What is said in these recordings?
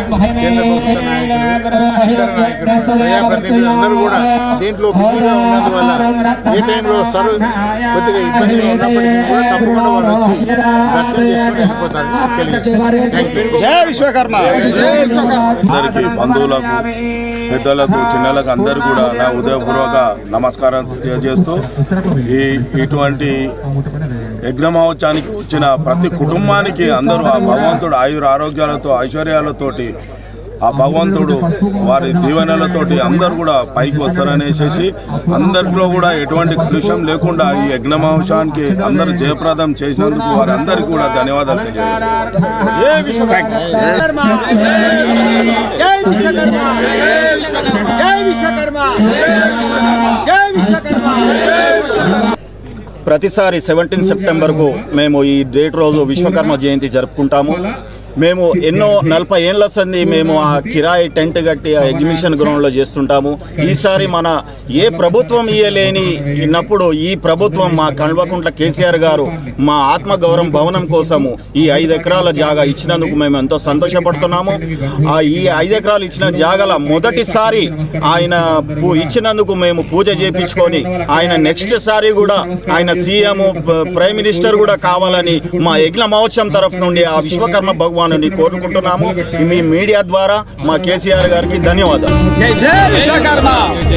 కేంద్ర ప్రభుత్వ నాయకులు ఇతర నాయకులు ప్రజాప్రతినిధులు అందరూ కూడా దీంట్లో బిజీగా ఉన్నందువల్ల ఏ టైంలో వస్తారో కొద్దిగా ఇబ్బందిగా ఉన్నప్పటికీ కూడా తప్పకుండా వాళ్ళు వచ్చి దర్శనం చేసుకుని వెళ్ళిపోతారని తెలియజేస్తారు థ్యాంక్ యూ జై విశ్వకర్మ అందరికీ బంధువులకు పెద్దలకు చిన్నలకు అందరు కూడా నా ఉదయపూర్వక నమస్కారం తెలియజేస్తూ ఈ ఇటువంటి యజ్ఞ మహోత్సవానికి వచ్చిన ప్రతి కుటుంబానికి అందరూ ఆ భగవంతుడు ఆయుర ఆరోగ్యాలతో ఐశ్వర్యాలతోటి ఆ భగవంతుడు వారి దీవెనలతోటి అందరు కూడా పైకి వస్తారనేసి అందరిలో కూడా ఎటువంటి కలుషం లేకుండా ఈ యజ్ఞ మహోత్సవానికి అందరు జయప్రదం చేసినందుకు వారి అందరికీ కూడా ధన్యవాదాలు తెలియజేస్తాను జై విశ్వకర్మ జై విశ్వకర్మ జై విశ్వకర్మ జై విశ్వకర్మ ప్రతిసారి సెవెంటీన్ సెప్టెంబర్కు మేము ఈ డేట్ రోజు విశ్వకర్మ జయంతి జరుపుకుంటాము మేము ఎన్నో నలభై ఏళ్ల సంది మేము ఆ కిరాయి టెంట్ కట్టి ఆ ఎగ్జిబిషన్ గ్రౌండ్లో చేస్తుంటాము ఈసారి మన ఏ ప్రభుత్వం ఇయ్యలేని ఇన్నప్పుడు ఈ ప్రభుత్వం మా కల్వకుంట్ల కేసీఆర్ గారు మా ఆత్మగౌరవం భవనం కోసము ఈ ఐదు ఎకరాల జాగా ఇచ్చినందుకు మేము ఎంతో సంతోషపడుతున్నాము ఆ ఈ ఐదు ఎకరాలు ఇచ్చిన జాగల మొదటిసారి ఆయన పూ- ఇచ్చినందుకు మేము పూజ చేపించుకొని ఆయన నెక్స్ట్ సారి కూడా ఆయన సీఎం ప్రైమ్ మినిస్టర్ కూడా కావాలని మా యజ్ఞ మహోత్సవం తరఫు నుండి ఆ విశ్వకర్మ భగవాను కోరుకుంటున్నాము మీ మీడియా ద్వారా మా కేసీఆర్ గారికి ధన్యవాదాలు జై జై విశ్వకర్మ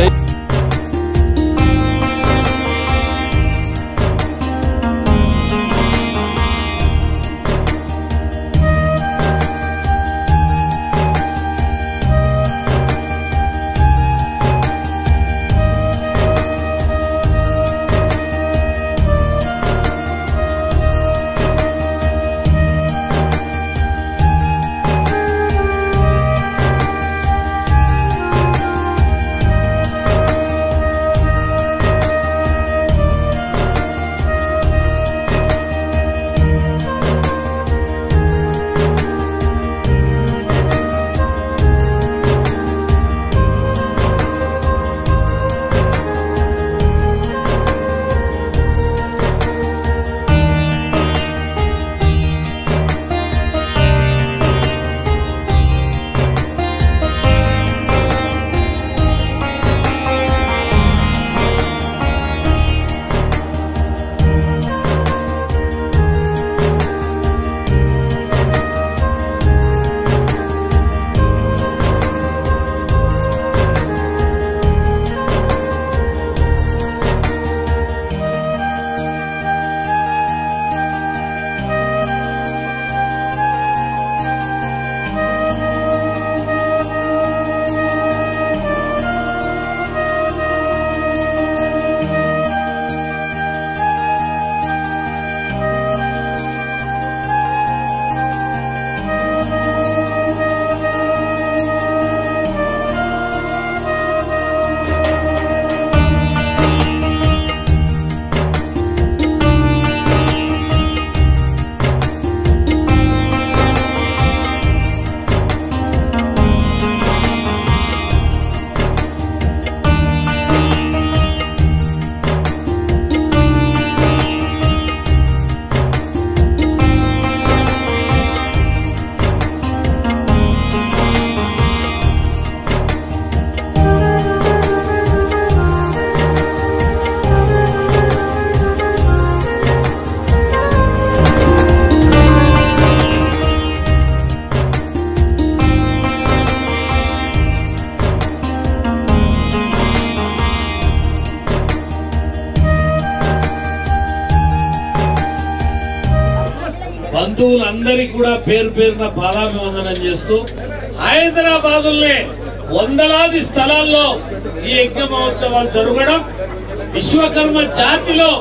బంధువులందరికీ కూడా పేరు పేరున పాదాభివందనం చేస్తూ హైదరాబాదుల్నే వందలాది స్థలాల్లో ఈ యజ్ఞ మహోత్సవాలు జరగడం విశ్వకర్మ జాతిలో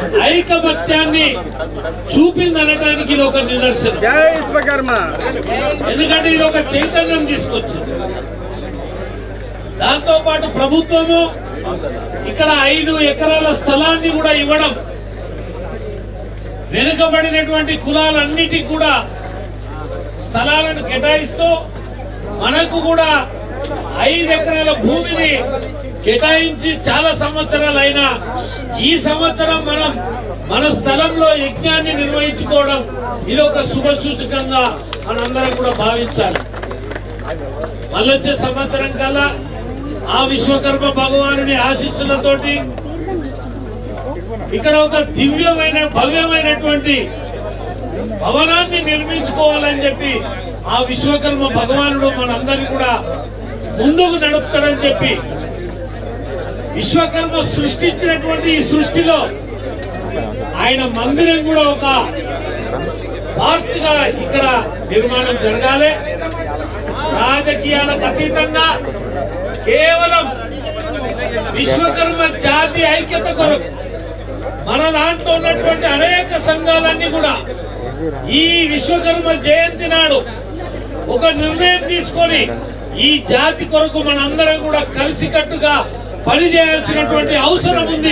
ఐకమత్యాన్ని చూపిందనడానికి ఇది ఒక నిదర్శనం ఎందుకంటే ఇది ఒక చైతన్యం తీసుకొచ్చింది దాంతో పాటు ప్రభుత్వము ఇక్కడ ఐదు ఎకరాల స్థలాన్ని కూడా ఇవ్వడం వెనుకబడినటువంటి కులాలన్నిటికి కూడా స్థలాలను కేటాయిస్తూ మనకు కూడా ఐదు ఎకరాల భూమిని కేటాయించి చాలా సంవత్సరాలు అయినా ఈ సంవత్సరం మనం మన స్థలంలో యజ్ఞాన్ని నిర్వహించుకోవడం ఇది ఒక శుభ సూచకంగా మనందరం కూడా భావించాలి మళ్ళొచ్చే సంవత్సరం కల్లా ఆ విశ్వకర్మ భగవానుని ఆశీస్సులతోటి ఇక్కడ ఒక దివ్యమైన భవ్యమైనటువంటి భవనాన్ని నిర్మించుకోవాలని చెప్పి ఆ విశ్వకర్మ భగవానుడు మనందరినీ కూడా ముందుకు నడుపుతాడని చెప్పి విశ్వకర్మ సృష్టించినటువంటి ఈ సృష్టిలో ఆయన మందిరం కూడా ఒక పార్ట్ గా ఇక్కడ నిర్మాణం జరగాలి రాజకీయాలకు అతీతంగా కేవలం విశ్వకర్మ జాతి ఐక్యత కొరకు మన దాంట్లో ఉన్నటువంటి అనేక సంఘాలన్నీ కూడా ఈ విశ్వకర్మ జయంతి నాడు ఒక నిర్ణయం తీసుకొని ఈ జాతి కొరకు మనందరం కూడా కలిసికట్టుగా పనిచేయాల్సినటువంటి అవసరం ఉంది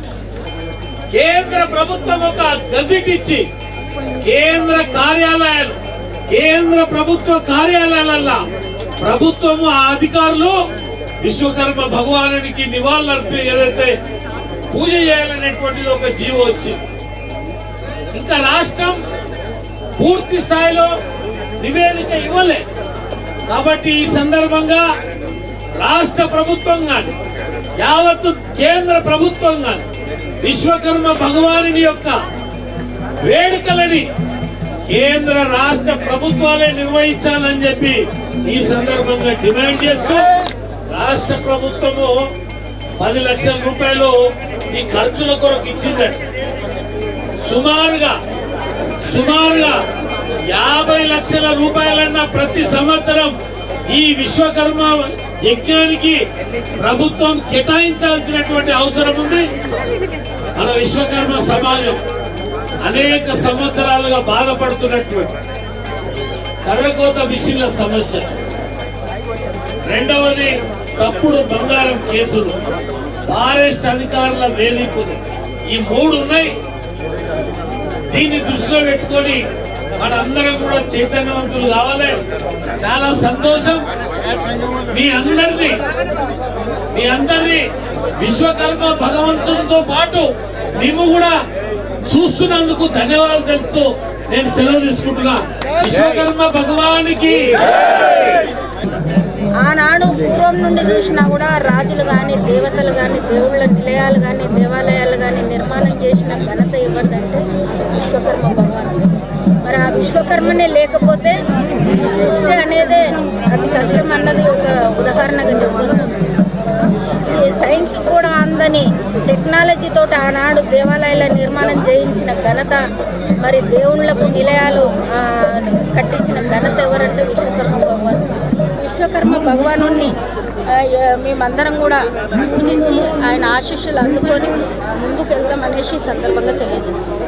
కేంద్ర ప్రభుత్వం ఒక గజెట్ ఇచ్చి కేంద్ర కార్యాలయాలు కేంద్ర ప్రభుత్వ కార్యాలయాలల్లో ప్రభుత్వము ఆ అధికారులు విశ్వకర్మ భగవానునికి నివాళులర్పి ఏదైతే పూజ చేయాలనేటువంటిది ఒక జీవో వచ్చింది ఇంకా రాష్ట్రం పూర్తి స్థాయిలో నివేదిక ఇవ్వలే కాబట్టి ఈ సందర్భంగా రాష్ట్ర ప్రభుత్వం కానీ యావత్తు కేంద్ర ప్రభుత్వం కానీ విశ్వకర్మ భగవానుని యొక్క వేడుకలని కేంద్ర రాష్ట్ర ప్రభుత్వాలే నిర్వహించాలని చెప్పి ఈ సందర్భంగా డిమాండ్ చేస్తూ రాష్ట్ర ప్రభుత్వము పది లక్షల రూపాయలు ఈ ఖర్చుల కొరకు ఇచ్చిందండి సుమారుగా సుమారుగా యాభై లక్షల రూపాయలన్న ప్రతి సంవత్సరం ఈ విశ్వకర్మ యజ్ఞానికి ప్రభుత్వం కేటాయించాల్సినటువంటి అవసరం ఉంది మన విశ్వకర్మ సమాజం అనేక సంవత్సరాలుగా బాధపడుతున్నటువంటి కర్రకోత మిషన్ల సమస్య రెండవది తప్పుడు బంగారం కేసులు ఫారెస్ట్ అధికారుల వేధింపులు ఈ మూడు ఉన్నాయి దీన్ని దృష్టిలో పెట్టుకొని మనందరం కూడా చైతన్యవంతులు కావాలి చాలా సంతోషం మీ అందరినీ మీ అందరినీ విశ్వకర్మ భగవంతుడితో పాటు మేము కూడా చూస్తున్నందుకు ధన్యవాదాలు తెలుపుతూ నేను సెలవు తీసుకుంటున్నా విశ్వకర్మ భగవానికి ఆనాడు పూర్వం నుండి చూసినా కూడా రాజులు కానీ దేవతలు కానీ దేవుళ్ళ నిలయాలు కానీ దేవాలయాలు కానీ నిర్మాణం చేసిన ఘనత ఎవరిదంటే విశ్వకర్మ భగవానుడు మరి ఆ విశ్వకర్మనే లేకపోతే ఈ సృష్టి అనేదే అతి కష్టం అన్నది ఒక ఉదాహరణగా చెప్పవచ్చు ఈ సైన్స్ కూడా అందని టెక్నాలజీ తోటి ఆనాడు దేవాలయాల నిర్మాణం చేయించిన ఘనత మరి దేవుళ్ళకు నిలయాలు ఆ, కట్టించిన ఘనత ఎవరంటే విశ్వకర్మ భగవాన్ విశ్వకర్మ భగవాను మేమందరం కూడా పూజించి ఆయన ఆశీస్సులు అందుకొని ముందుకు వెళ్తామనేసి ఈ సందర్భంగా తెలియజేస్తున్నాం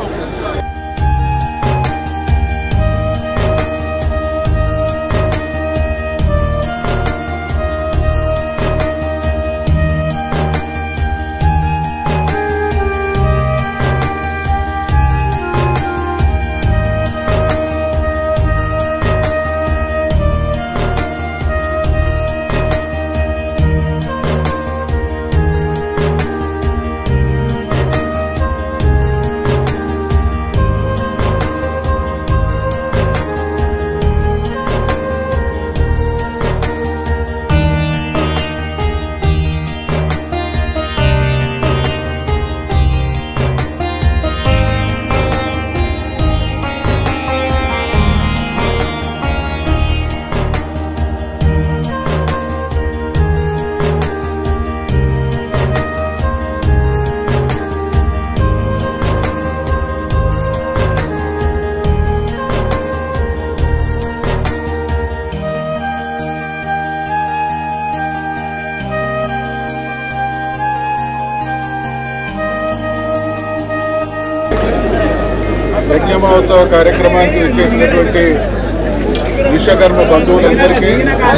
యజ్ఞ మహోత్సవ కార్యక్రమానికి చేసినటువంటి విశ్వకర్మ బంధువులందరికీ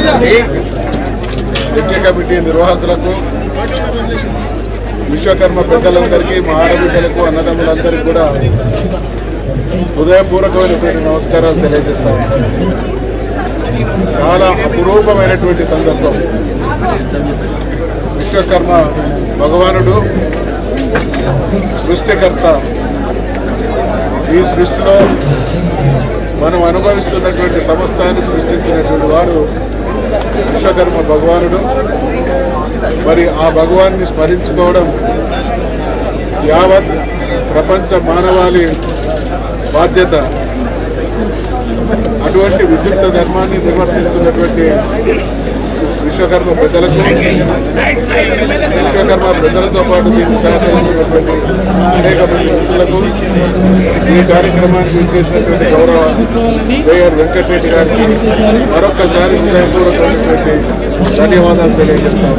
యజ్ఞ కమిటీ నిర్వాహకులకు విశ్వకర్మ పెద్దలందరికీ మా ఆడబిడ్డలకు అన్నదమ్ములందరికీ కూడా హృదయపూర్వకమైనటువంటి నమస్కారాలు తెలియజేస్తాను చాలా అపురూపమైనటువంటి సందర్భం విశ్వకర్మ భగవానుడు సృష్టికర్త ఈ సృష్టిలో మనం అనుభవిస్తున్నటువంటి సమస్తాన్ని సృష్టించినటువంటి వాడు విశ్వకర్మ భగవానుడు మరి ఆ భగవాన్ని స్మరించుకోవడం యావత్ ప్రపంచ మానవాళి బాధ్యత అటువంటి విద్యుక్త ధర్మాన్ని నిర్వర్తిస్తున్నటువంటి విశ్వకర్మ పెద్దలకు విశ్వకర్మ పెద్దలతో పాటు దీనికి సహకరించినటువంటి అనేక మంది వ్యక్తులకు ఈ కార్యక్రమానికి చేసినటువంటి గౌరవ మేయర్ వెంకటరెడ్డి గారికి మరొక్కసారి హృదయపూర్వకమైనటువంటి ధన్యవాదాలు తెలియజేస్తాం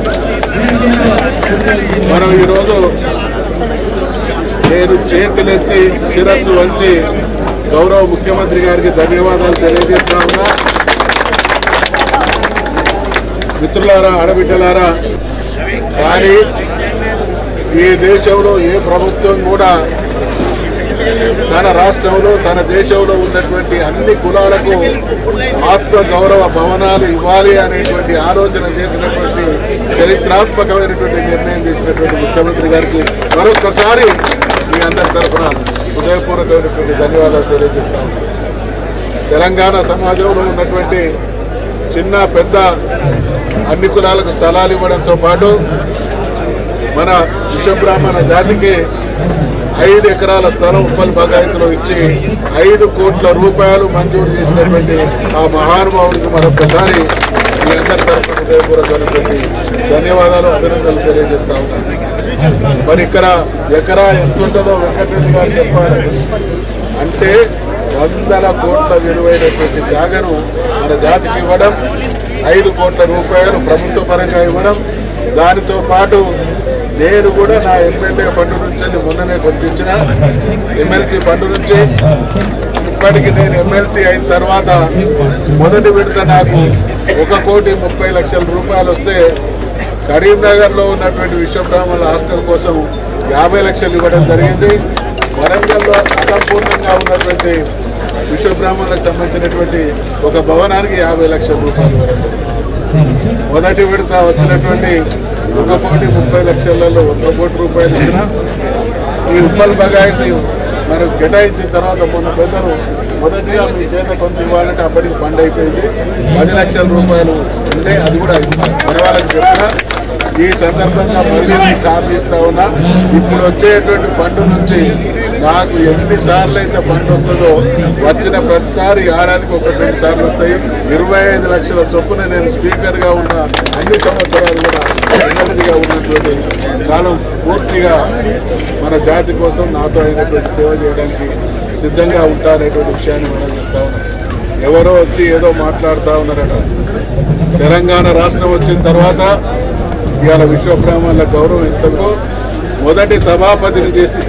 మనం ఈరోజు నేను చేతులెత్తి శిరస్సు వంచి గౌరవ ముఖ్యమంత్రి గారికి ధన్యవాదాలు తెలియజేస్తా ఉన్నా మిత్రులారా ఆడబిడ్డలారా కానీ ఈ దేశంలో ఏ ప్రభుత్వం కూడా తన రాష్ట్రంలో తన దేశంలో ఉన్నటువంటి అన్ని కులాలకు ఆత్మ గౌరవ భవనాలు ఇవ్వాలి అనేటువంటి ఆలోచన చేసినటువంటి చరిత్రాత్మకమైనటువంటి నిర్ణయం చేసినటువంటి ముఖ్యమంత్రి గారికి మరొకసారి మీ అందరి తరఫున హృదయపూర్వకమైనటువంటి ధన్యవాదాలు తెలియజేస్తా ఉన్నాను తెలంగాణ సమాజంలో ఉన్నటువంటి చిన్న పెద్ద అన్ని కులాలకు స్థలాలు ఇవ్వడంతో పాటు మన విశ్వబ్రాహ్మణ జాతికి ఐదు ఎకరాల స్థలం ఉప్పల్ బగాయత్లో ఇచ్చి ఐదు కోట్ల రూపాయలు మంజూరు చేసినటువంటి ఆ మహానుభావుడికి మరొకసారి మీ అందరి తరఫున హృదయపూర్వకమైనటువంటి ధన్యవాదాలు అభినందనలు తెలియజేస్తా ఉన్నాను మరి ఇక్కడ ఎకరా ఎంత ఉంటుందో వెంకటరెడ్డి గారు చెప్పారు అంటే వందల కోట్ల విలువైనటువంటి జాగను మన జాతికి ఇవ్వడం ఐదు కోట్ల రూపాయలు ప్రభుత్వ పరంగా ఇవ్వడం దానితో పాటు నేను కూడా నా ఎమ్మెల్యే ఫండ్ నుంచి మొన్ననే గుర్తించిన ఎమ్మెల్సీ ఫండ్ నుంచి ఇప్పటికి నేను ఎమ్మెల్సీ అయిన తర్వాత మొదటి విడత నాకు ఒక కోటి ముప్పై లక్షల రూపాయలు వస్తే కరీంనగర్ లో ఉన్నటువంటి విశ్వబ్రాహ్మణుల హాస్టల్ కోసం యాభై లక్షలు ఇవ్వడం జరిగింది వరంగల్లో అసంపూర్ణంగా ఉన్నటువంటి విశ్వబ్రాహ్మణులకు సంబంధించినటువంటి ఒక భవనానికి యాభై లక్షల రూపాయలు ఇవ్వడం జరిగింది. మొదటి విడత వచ్చినటువంటి ఒక కోటి ముప్పై లక్షలలో ఒక కోటి రూపాయలు ఇచ్చిన ఈ ఉప్పల్ బగాయతీ మరి కేటాయించిన తర్వాత మొన్న పెద్దలు మొదటిగా మీ చేత కొంత ఇవ్వాలంటే అప్పటికి ఫండ్ అయిపోయింది పది లక్షల రూపాయలు ఉంటే అది కూడా మన వాళ్ళకి చెప్పిన ఈ సందర్భంగా మళ్ళీ మీకు కాపీ ఇస్తా ఉన్నా ఇప్పుడు వచ్చేటువంటి ఫండ్ నుంచి నాకు ఎన్నిసార్లు అయితే ఫండ్ వస్తుందో వచ్చిన ప్రతిసారి ఏడాదికి ఒక రెండు సార్లు వస్తాయి ఇరవై ఐదు లక్షల చొప్పున నేను స్పీకర్ గా ఉన్న అన్ని సంవత్సరాలు కూడా ఎమ్మెల్సీగా ఉన్నటువంటి కాలం పూర్తిగా మన జాతి కోసం నాతో అయినటువంటి సేవ చేయడానికి సిద్ధంగా ఉంటారనేటువంటి విషయాన్ని మనం చేస్తా ఉన్నాం ఎవరో వచ్చి ఏదో మాట్లాడుతూ ఉన్నారట తెలంగాణ రాష్ట్రం వచ్చిన తర్వాత ఇవాళ విశ్వబ్రాహ్మణుల గౌరవం ఎంతకో మొదటి సభాపతిని చేసి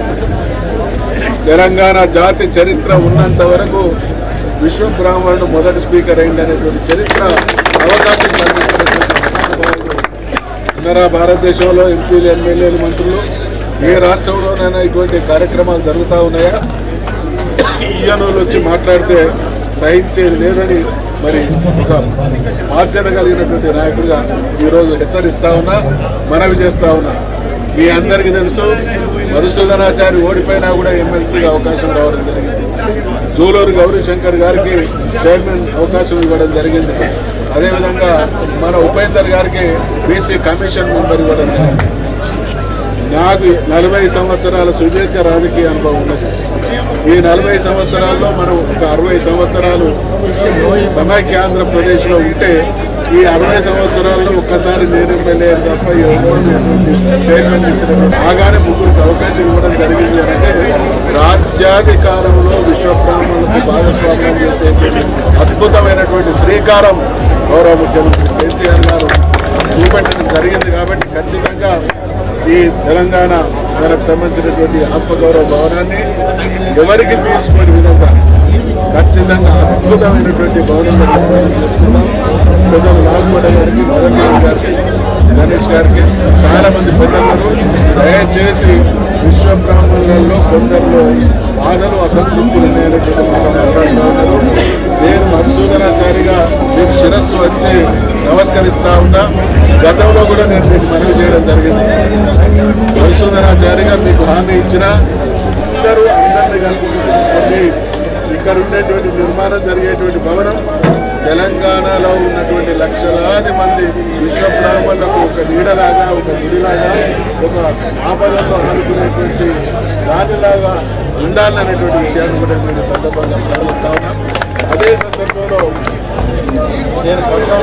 తెలంగాణ జాతి చరిత్ర ఉన్నంత వరకు విశ్వబ్రాహ్మణుడు మొదటి స్పీకర్ అయింది అనేటువంటి చరిత్ర అవకాశం కల్పించినటువంటి మహానుభావుడు. ఇతర భారతదేశంలో ఎంపీలు ఎమ్మెల్యేలు మంత్రులు ఏ రాష్ట్రంలోనైనా ఇటువంటి కార్యక్రమాలు జరుగుతూ ఉన్నాయా ఈయనోళ్ళు వచ్చి మాట్లాడితే సహించేది లేదని మరి ఒక బాధ్యత కలిగినటువంటి నాయకుడిగా ఈరోజు హెచ్చరిస్తా ఉన్నా మనవి చేస్తా ఉన్నా మీ అందరికీ తెలుసు మధుసూదనాచారి ఓడిపోయినా కూడా ఎమ్మెల్సీగా అవకాశం రావడం జరిగింది జూలూరు గౌరీశంకర్ గారికి చైర్మన్ అవకాశం ఇవ్వడం జరిగింది అదేవిధంగా మన ఉపేందర్ గారికి బీసీ కమిషన్ మెంబర్ ఇవ్వడం జరిగింది నాకు నలభై సంవత్సరాల సుదీర్ఘ రాజకీయ అనుభవం ఉన్నది ఈ నలభై సంవత్సరాల్లో మనం ఒక అరవై సంవత్సరాలు సమైక్య ఆంధ్రప్రదేశ్లో ఉంటే ఈ అరవై సంవత్సరాల్లో ఒక్కసారి నేను ఎమ్మెల్యే తప్ప ఎవరు ఎటువంటి చైర్మన్ ఇచ్చినటువంటి ఆగానే ముగ్గురికి అవకాశం ఇవ్వడం జరిగింది అంటే రాజ్యాధికారంలో విశ్వబ్రాహ్మణులకు భాగస్వామ్యం చేసేటువంటి అద్భుతమైనటువంటి శ్రీకారం గౌరవ ముఖ్యమంత్రి కేసీఆర్ గారు చూపెట్టడం జరిగింది కాబట్టి ఖచ్చితంగా ఈ తెలంగాణ మనకు సంబంధించినటువంటి ఆత్మగౌరవ భవనాన్ని ఎవరికి తీసుకునే విధంగా ఖచ్చితంగా అద్భుతమైనటువంటి భవనం నిర్మాణం చేస్తున్నాం పెద్దలు లాల్కోట గారికి మదన్ గారికి గణేష్ గారికి చాలా మంది పెద్దలు దయచేసి విశ్వ బ్రాహ్మణులలో కొందరిలో బాధలు అసంతృప్తులు ఉన్నాయనేటువంటి మాట మాట్లాడుతూ ఉన్నారు నేను మధుసూదనాచారిగా మీకు శిరస్సు వచ్చి నమస్కరిస్తా ఉన్నా గతంలో కూడా నేను మీకు మనవి చేయడం జరిగింది మధుసూదనాచారిగా మీకు హామీ ఇచ్చిన అందరూ అందరినీ కలుపుకుంటుంది ఇక్కడ ఉండేటువంటి నిర్మాణం జరిగేటువంటి భవనం తెలంగాణలో ఉన్నటువంటి లక్షలాది మంది విశ్వ బ్రాహ్మణులకు ఒక నీడలాగా ఒక గుడిలాగా ఒక ఆపదల్లో ఆదుకునేటువంటి దానిలాగా ఉండాలనేటువంటి విషయాన్ని కూడా నేను సందర్భంగా ప్రారంభిస్తా ఉన్నాం అదే సందర్భంలో నేను పక్క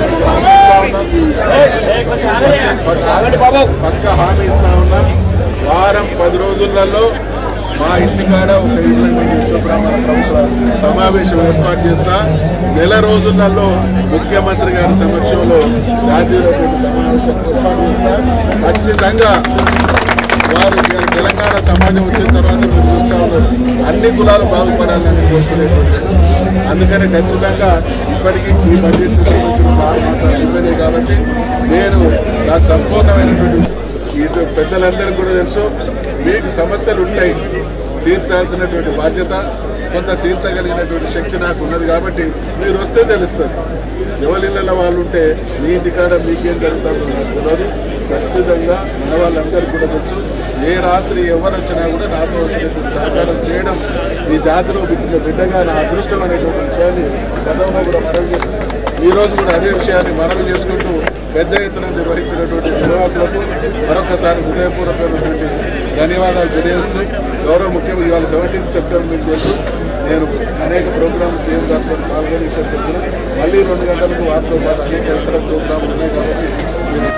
పక్క హామీ ఇస్తా ఉన్నా వారం పది రోజులలో మా ఇంటికాడ ఒక ఇల్లు విశ్వబ్రహ్మణ ప్రభుత్వ సమావేశం ఏర్పాటు చేస్తా నెల రోజులలో ముఖ్యమంత్రి గారి సమక్షంలో జాతీయ సమావేశం ఏర్పాటు చేస్తా ఖచ్చితంగా వారు ఇవాళ తెలంగాణ సమాజం వచ్చిన తర్వాత మీరు చూస్తా ఉన్నారు అన్ని కులాలు బాగుపడాలని కోరుకునేటువంటి అందుకని ఖచ్చితంగా ఇప్పటికీ ఈ బడ్జెట్ వచ్చిన ఆరు మాసాలు అయిపోయినాయి కాబట్టి నేను నాకు సంపూర్ణమైనటువంటి ఇటు పెద్దలందరికీ కూడా తెలుసు మీకు సమస్యలు ఉంటాయి తీర్చాల్సినటువంటి బాధ్యత కొంత తీర్చగలిగినటువంటి శక్తి నాకు ఉన్నది కాబట్టి మీరు వస్తే తెలుస్తుంది ఎవరిళ్ళ వాళ్ళు ఉంటే మీ ఇంటికాడ మీకేం జరుగుతుందో నాకు తెలియదు ఖచ్చితంగా మన వాళ్ళందరికీ కూడా తెలుసు ఏ రాత్రి ఎవరు వచ్చినా కూడా నాతో వచ్చినటువంటి సహకారం చేయడం ఈ జాతిలో పుట్టిన బిడ్డగా నా అదృష్టం అనేటువంటి విషయాన్ని గతంలో కూడా మనవి చేస్తున్నాను ఈ రోజు కూడా అదే విషయాన్ని మనవి చేసుకుంటూ పెద్ద ఎత్తున నిర్వహించినటువంటి నిర్వాహకులకు మరొకసారి హృదయపూర్వకమైనటువంటి ధన్యవాదాలు తెలియజేస్తూ గౌరవ ముఖ్యమంత్రి ఇవాళ సెవెంటీన్త్ సెప్టెంబర్ మీకు తెలుసు నేను అనేక ప్రోగ్రామ్స్ సీఎం గారితో పాల్గొని ఇక్కడికి వచ్చిన మళ్ళీ రెండు గంటలకు వారితో పాటు అనేక ఇతర ప్రోగ్రాంలు ఉన్నాయి కాబట్టి మీరు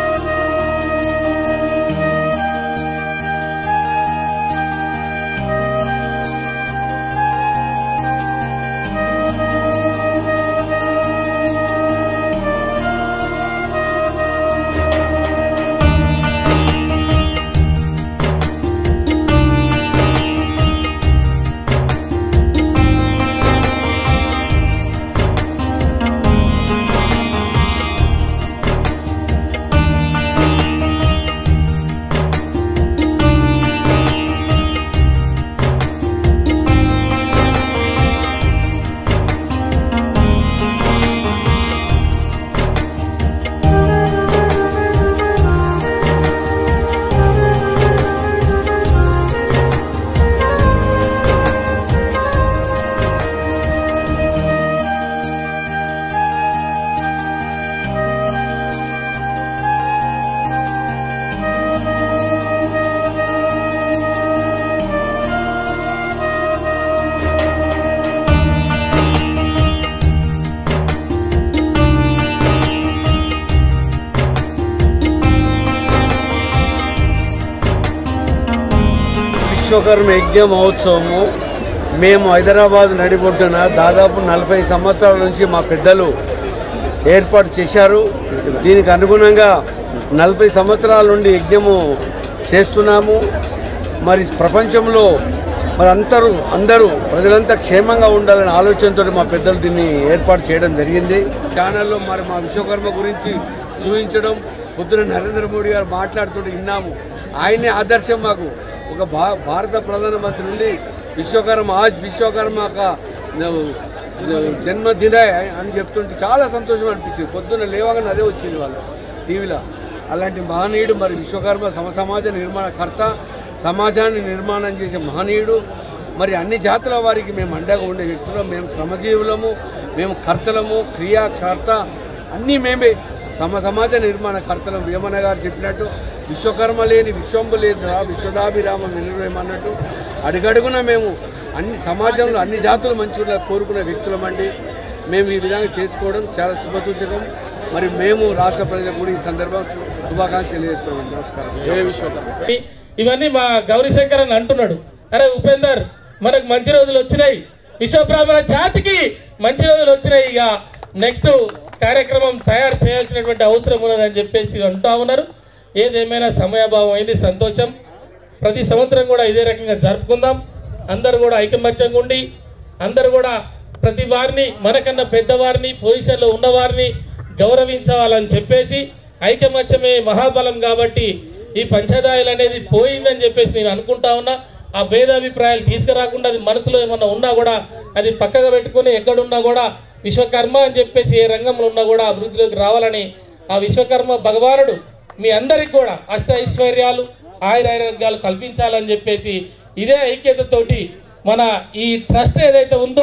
విశ్వకర్మ యజ్ఞ మహోత్సవము మేము హైదరాబాద్ నడిబొడ్డున దాదాపు నలభై సంవత్సరాల నుంచి మా పెద్దలు ఏర్పాటు చేశారు దీనికి అనుగుణంగా నలభై సంవత్సరాల నుండి యజ్ఞము చేస్తున్నాము మరి ప్రపంచంలో మరి అందరూ అందరూ ప్రజలంతా క్షేమంగా ఉండాలనే ఆలోచనతో మా పెద్దలు దీన్ని ఏర్పాటు చేయడం జరిగింది ఛానల్లో మరి మా విశ్వకర్మ గురించి చూపించడం పొద్దున నరేంద్ర మోడీ గారు మాట్లాడుతుంటే విన్నాము ఆయనే ఆదర్శం మాకు ఒక భా భారత ప్రధానమంత్రి నుండి విశ్వకర్మ ఆజ్ విశ్వకర్మ కా జన్మదిన అని చెప్తుంటే చాలా సంతోషం అనిపించింది పొద్దున్న లేవగానే అదే వచ్చింది వాళ్ళు టీవీలో అలాంటి మహనీయుడు మరి విశ్వకర్మ సమ సమాజ నిర్మాణకర్త సమాజాన్ని నిర్మాణం చేసే మహనీయుడు మరి అన్ని జాతుల వారికి మేము అండగా ఉండే వ్యక్తులం మేము శ్రమజీవులము మేము కర్తలము క్రియాకర్త అన్నీ మేమే సమ సమాజ నిర్మాణ కర్తలం వేమన గారు చెప్పినట్టు విశ్వకర్మ లేని విశ్వంబు లేదు విశ్వదాభిరామం నిర్వయమన్నట్టు అడుగడుగున మేము అన్ని సమాజంలో అన్ని జాతులు మంచిగా కోరుకునే వ్యక్తులమండి మేము ఈ విధంగా చేసుకోవడం చాలా శుభసూచకం మరి మేము రాష్ట్ర ప్రజలకు కూడా ఈ సందర్భం శు- శుభాకాంక్షలు తెలియజేస్తున్నాం నమస్కారం జయ విశ్వకర్మ ఇవన్నీ మా గౌరీశంకర్ అని అంటున్నాడు అరే ఉపేందర్ మనకు మంచి రోజులు వచ్చినాయి విశ్వబ్రాహ్మణ జాతికి మంచి రోజులు వచ్చినాయి ఇక నెక్స్ట్ కార్యక్రమం తయారు చేయాల్సినటువంటి అవసరం ఉన్నదని చెప్పేసి అంటా ఉన్నారు ఏదేమైనా సమయాభావం అయింది సంతోషం ప్రతి సంవత్సరం కూడా ఇదే రకంగా జరుపుకుందాం అందరూ కూడా ఐకమత్యంగా ఉండి అందరూ కూడా ప్రతి వారిని మనకన్నా పెద్దవారిని పొజిషన్లో ఉన్నవారిని గౌరవించాలని చెప్పేసి ఐకమత్యమే మహాబలం కాబట్టి ఈ పంచదాయలు అనేది పోయిందని చెప్పేసి నేను అనుకుంటా ఉన్నా ఆ భేదాభిప్రాయాలు తీసుకురాకుండా అది మనసులో ఏమన్నా ఉన్నా కూడా అది పక్కగా పెట్టుకుని ఎక్కడున్నా కూడా విశ్వకర్మ అని చెప్పేసి ఏ రంగంలో ఉన్నా కూడా అభివృద్ధిలోకి రావాలని ఆ విశ్వకర్మ భగవానుడు మీ అందరికి కూడా అష్ట ఐశ్వర్యాలు ఆయురారోగ్యాలు కల్పించాలని చెప్పేసి ఇదే ఐక్యతతోటి మన ఈ ట్రస్ట్ ఏదైతే ఉందో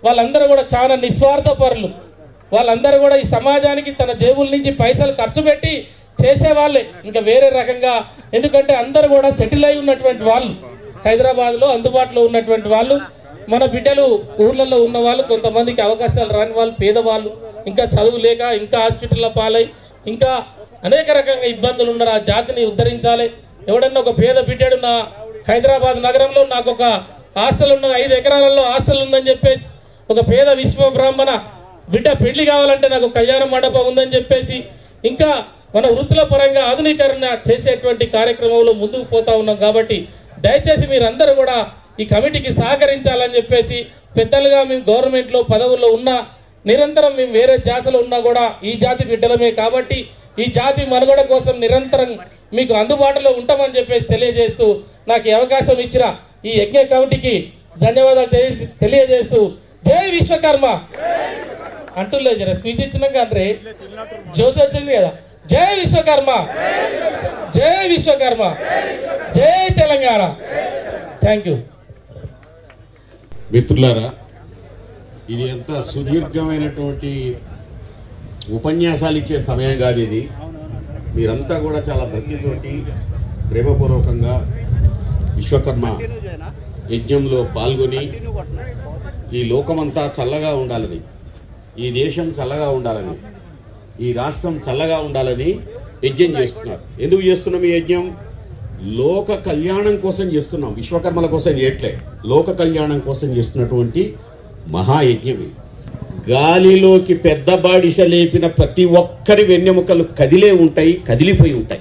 వాళ్ళందరూ కూడా చాలా నిస్వార్థ పరులు వాళ్ళందరూ కూడా ఈ సమాజానికి తన జేబుల నుంచి పైసలు ఖర్చు పెట్టి చేసేవాళ్ళే ఇంకా వేరే రకంగా ఎందుకంటే అందరూ కూడా సెటిల్ అయి ఉన్నటువంటి వాళ్ళు హైదరాబాద్ లో అందుబాటులో ఉన్నటువంటి వాళ్ళు మన బిడ్డలు ఊర్లలో ఉన్న వాళ్ళు కొంతమందికి అవకాశాలు రాని వాళ్ళు పేదవాళ్ళు ఇంకా చదువు లేక ఇంకా హాస్పిటల్లో పాలై ఇంకా అనేక రకంగా ఇబ్బందులు ఉన్నారు ఆ జాతిని ఉద్ధరించాలి ఎవడన్నా ఒక పేద బిడ్డడు నా హైదరాబాద్ నగరంలో నాకు ఒక హాస్టల్ ఉన్న ఐదు ఎకరాలలో హాస్టల్ ఉందని చెప్పేసి ఒక పేద విశ్వ బ్రాహ్మణ బిడ్డ పెళ్లి కావాలంటే నాకు కళ్యాణ మండపం ఉందని చెప్పేసి ఇంకా మన వృత్తుల పరంగా ఆధునీకరణ చేసేటువంటి కార్యక్రమంలో ముందుకు పోతా ఉన్నాం కాబట్టి దయచేసి మీరందరూ కూడా ఈ కమిటీకి సహకరించాలని చెప్పేసి పెద్దలుగా మేము గవర్నమెంట్ లో పదవుల్లో ఉన్నా నిరంతరం మేము వేరే జాతిలో ఉన్నా కూడా ఈ జాతి బిడ్డలమే కాబట్టి ఈ జాతి మనుగడ కోసం నిరంతరం మీకు అందుబాటులో ఉంటామని చెప్పేసి తెలియజేస్తూ నాకు ఈ అవకాశం ఇచ్చిన ఈ యజ్ఞ కమిటీకి ధన్యవాదాలు తెలియ- తెలియజేస్తూ జై విశ్వకర్మ అంటులేదు జర స్పీచ్ ఇచ్చినాక అంటే జోస్ వచ్చింది కదా జై విశ్వకర్మ జై విశ్వకర్మ జై తెలంగాణ థ్యాంక్ యూ మిత్రులారా ఇది ఎంత సుదీర్ఘమైనటువంటి ఉపన్యాసాలు ఇచ్చే సమయం కాదు ఇది మీరంతా కూడా చాలా భక్తితోటి ప్రేమపూర్వకంగా విశ్వకర్మ యజ్ఞంలో పాల్గొని ఈ లోకమంతా చల్లగా ఉండాలని ఈ దేశం చల్లగా ఉండాలని ఈ రాష్ట్రం చల్లగా ఉండాలని యజ్ఞం చేస్తున్నారు ఎందుకు చేస్తున్నాం ఈ యజ్ఞం లోక కళ్యాణం కోసం చేస్తున్నాం విశ్వకర్మల కోసం చేయట్లే లోక కళ్యాణం కోసం చేస్తున్నటువంటి మహాయజ్ఞం ఇది గాలిలోకి పెద్ద బాడిస లేపిన ప్రతి ఒక్కరి వెన్నెముకలు కదిలే ఉంటాయి కదిలిపోయి ఉంటాయి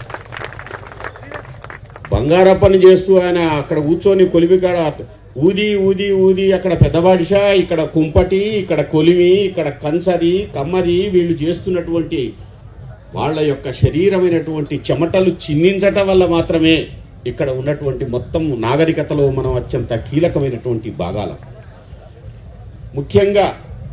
బంగారప్పని చేస్తూ ఆయన అక్కడ కూర్చొని కొలిమికాడ ఊది ఊది ఊది అక్కడ పెద్దబాడిష ఇక్కడ కుంపటి ఇక్కడ కొలిమి ఇక్కడ కంచరి కమ్మరి వీళ్ళు చేస్తున్నటువంటి వాళ్ళ యొక్క శరీరమైనటువంటి చెమటలు చిందించటం వల్ల మాత్రమే ఇక్కడ ఉన్నటువంటి మొత్తం నాగరికతలో మనం అత్యంత కీలకమైనటువంటి భాగాలు ముఖ్యంగా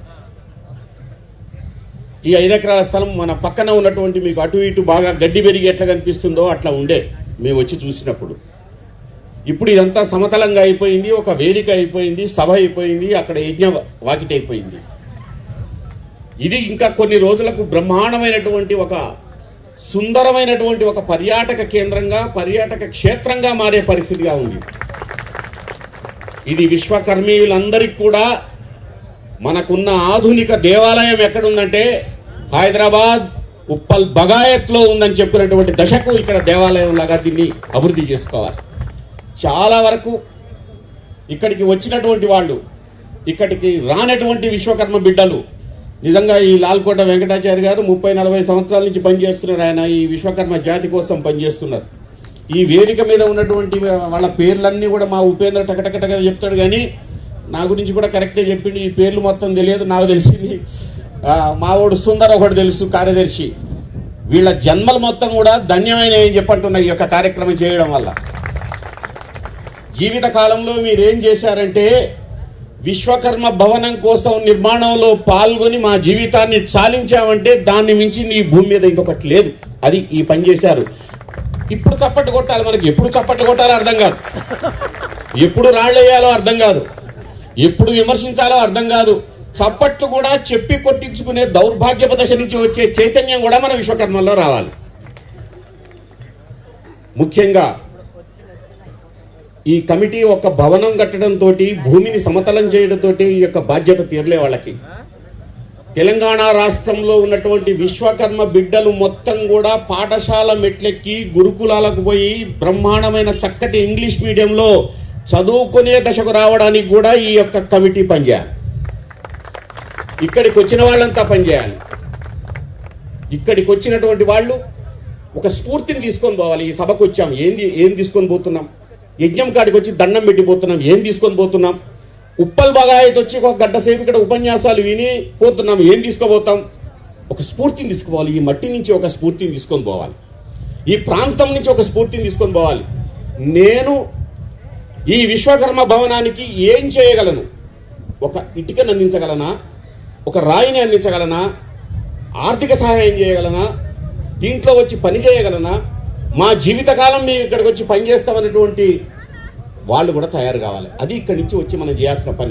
ఈ ఐదు ఎకరాల స్థలం మన పక్కన ఉన్నటువంటి మీకు అటు ఇటు బాగా గడ్డి పెరిగి ఎట్లా కనిపిస్తుందో అట్లా ఉండే మేము వచ్చి చూసినప్పుడు ఇప్పుడు ఇదంతా సమతలంగా అయిపోయింది ఒక వేదిక అయిపోయింది సభ అయిపోయింది అక్కడ యజ్ఞ వాకిటి అయిపోయింది ఇది ఇంకా కొన్ని రోజులకు బ్రహ్మాండమైనటువంటి ఒక సుందరమైనటువంటి ఒక పర్యాటక కేంద్రంగా పర్యాటక క్షేత్రంగా మారే పరిస్థితిగా ఉంది ఇది విశ్వకర్మీయులందరికీ కూడా మనకున్న ఆధునిక దేవాలయం ఎక్కడుందంటే హైదరాబాద్ ఉప్పల్ బగాయత్లో ఉందని చెప్పినటువంటి దశకు ఇక్కడ దేవాలయం లాగా దీన్ని అభివృద్ధి చేసుకోవాలి చాలా వరకు ఇక్కడికి వచ్చినటువంటి వాళ్ళు ఇక్కడికి రానటువంటి విశ్వకర్మ బిడ్డలు నిజంగా ఈ లాల్కోట వెంకటాచారి గారు ముప్పై నలభై సంవత్సరాల నుంచి పనిచేస్తున్నారు ఆయన ఈ విశ్వకర్మ జాతి కోసం పనిచేస్తున్నారు ఈ వేదిక మీద ఉన్నటువంటి వాళ్ళ పేర్లన్నీ కూడా మా ఉపేంద్ర టకటకటగా చెప్తాడు కానీ నా గురించి కూడా కరెక్టే చెప్పిండు ఈ పేర్లు మొత్తం తెలియదు నాకు తెలిసింది ఆ, మావోడు సుందర్ ఒకటి తెలుసు కార్యదర్శి వీళ్ళ జన్మలు మొత్తం కూడా ధన్యమైన ఏం చెప్పంటున్నా ఈ యొక్క కార్యక్రమం చేయడం వల్ల జీవిత కాలంలో మీరేం చేశారంటే విశ్వకర్మ భవనం కోసం నిర్మాణంలో పాల్గొని మా జీవితాన్ని చాలించామంటే దాన్ని మించింది ఈ భూమి మీద ఇంకొకటి లేదు అది ఈ పని చేశారు ఇప్పుడు చప్పట్లు కొట్టాలి మనకి ఎప్పుడు చప్పట్లు కొట్టాలో అర్థం కాదు ఎప్పుడు రాళ్ళేయాలో అర్థం కాదు ఎప్పుడు విమర్శించాలో అర్థం కాదు చప్పట్లు కూడా చెప్పి కొట్టించుకునే దౌర్భాగ్యప దశ నుంచి వచ్చే చైతన్యం కూడా మన విశ్వకర్మల్లో రావాలి ముఖ్యంగా ఈ కమిటీ ఒక భవనం కట్టడంతో భూమిని సమతలం చేయడంతో ఈ యొక్క బాధ్యత తీరలే వాళ్ళకి తెలంగాణ రాష్ట్రంలో ఉన్నటువంటి విశ్వకర్మ బిడ్డలు మొత్తం కూడా పాఠశాల మెట్లెక్కి గురుకులాలకు పోయి బ్రహ్మాండమైన చక్కటి ఇంగ్లీష్ మీడియంలో చదువుకునే దశకు రావడానికి కూడా ఈ యొక్క కమిటీ పనిచేయాలి ఇక్కడికి వచ్చిన వాళ్ళంతా పనిచేయాలి ఇక్కడికి వచ్చినటువంటి వాళ్ళు ఒక స్ఫూర్తిని తీసుకొని పోవాలి ఈ సభకు వచ్చాం ఏంది ఏం తీసుకొని పోతున్నాం యజ్ఞం కాడికి వచ్చి దండం పెట్టిపోతున్నాం ఏం తీసుకొని పోతున్నాం ఉప్పల్ బాగాయత్ వచ్చి ఒక గడ్డ సేపు ఇక్కడ ఉపన్యాసాలు విని పోతున్నాం ఏం తీసుకోబోతాం ఒక స్ఫూర్తిని తీసుకోవాలి ఈ మట్టి నుంచి ఒక స్ఫూర్తిని తీసుకొని పోవాలి ఈ ప్రాంతం నుంచి ఒక స్ఫూర్తిని తీసుకొని పోవాలి నేను ఈ విశ్వకర్మ భవనానికి ఏం చేయగలను ఒక ఇటుకను అందించగలనా ఒక రాయిని అందించగలనా ఆర్థిక సహాయం చేయగలనా దీంట్లో వచ్చి పని చేయగలనా మా జీవితకాలం మేము ఇక్కడికి వచ్చి పని చేస్తామన్నటువంటి వాళ్ళు కూడా తయారు కావాలి అది ఇక్కడి నుంచి వచ్చి మనం చేయాల్సిన పని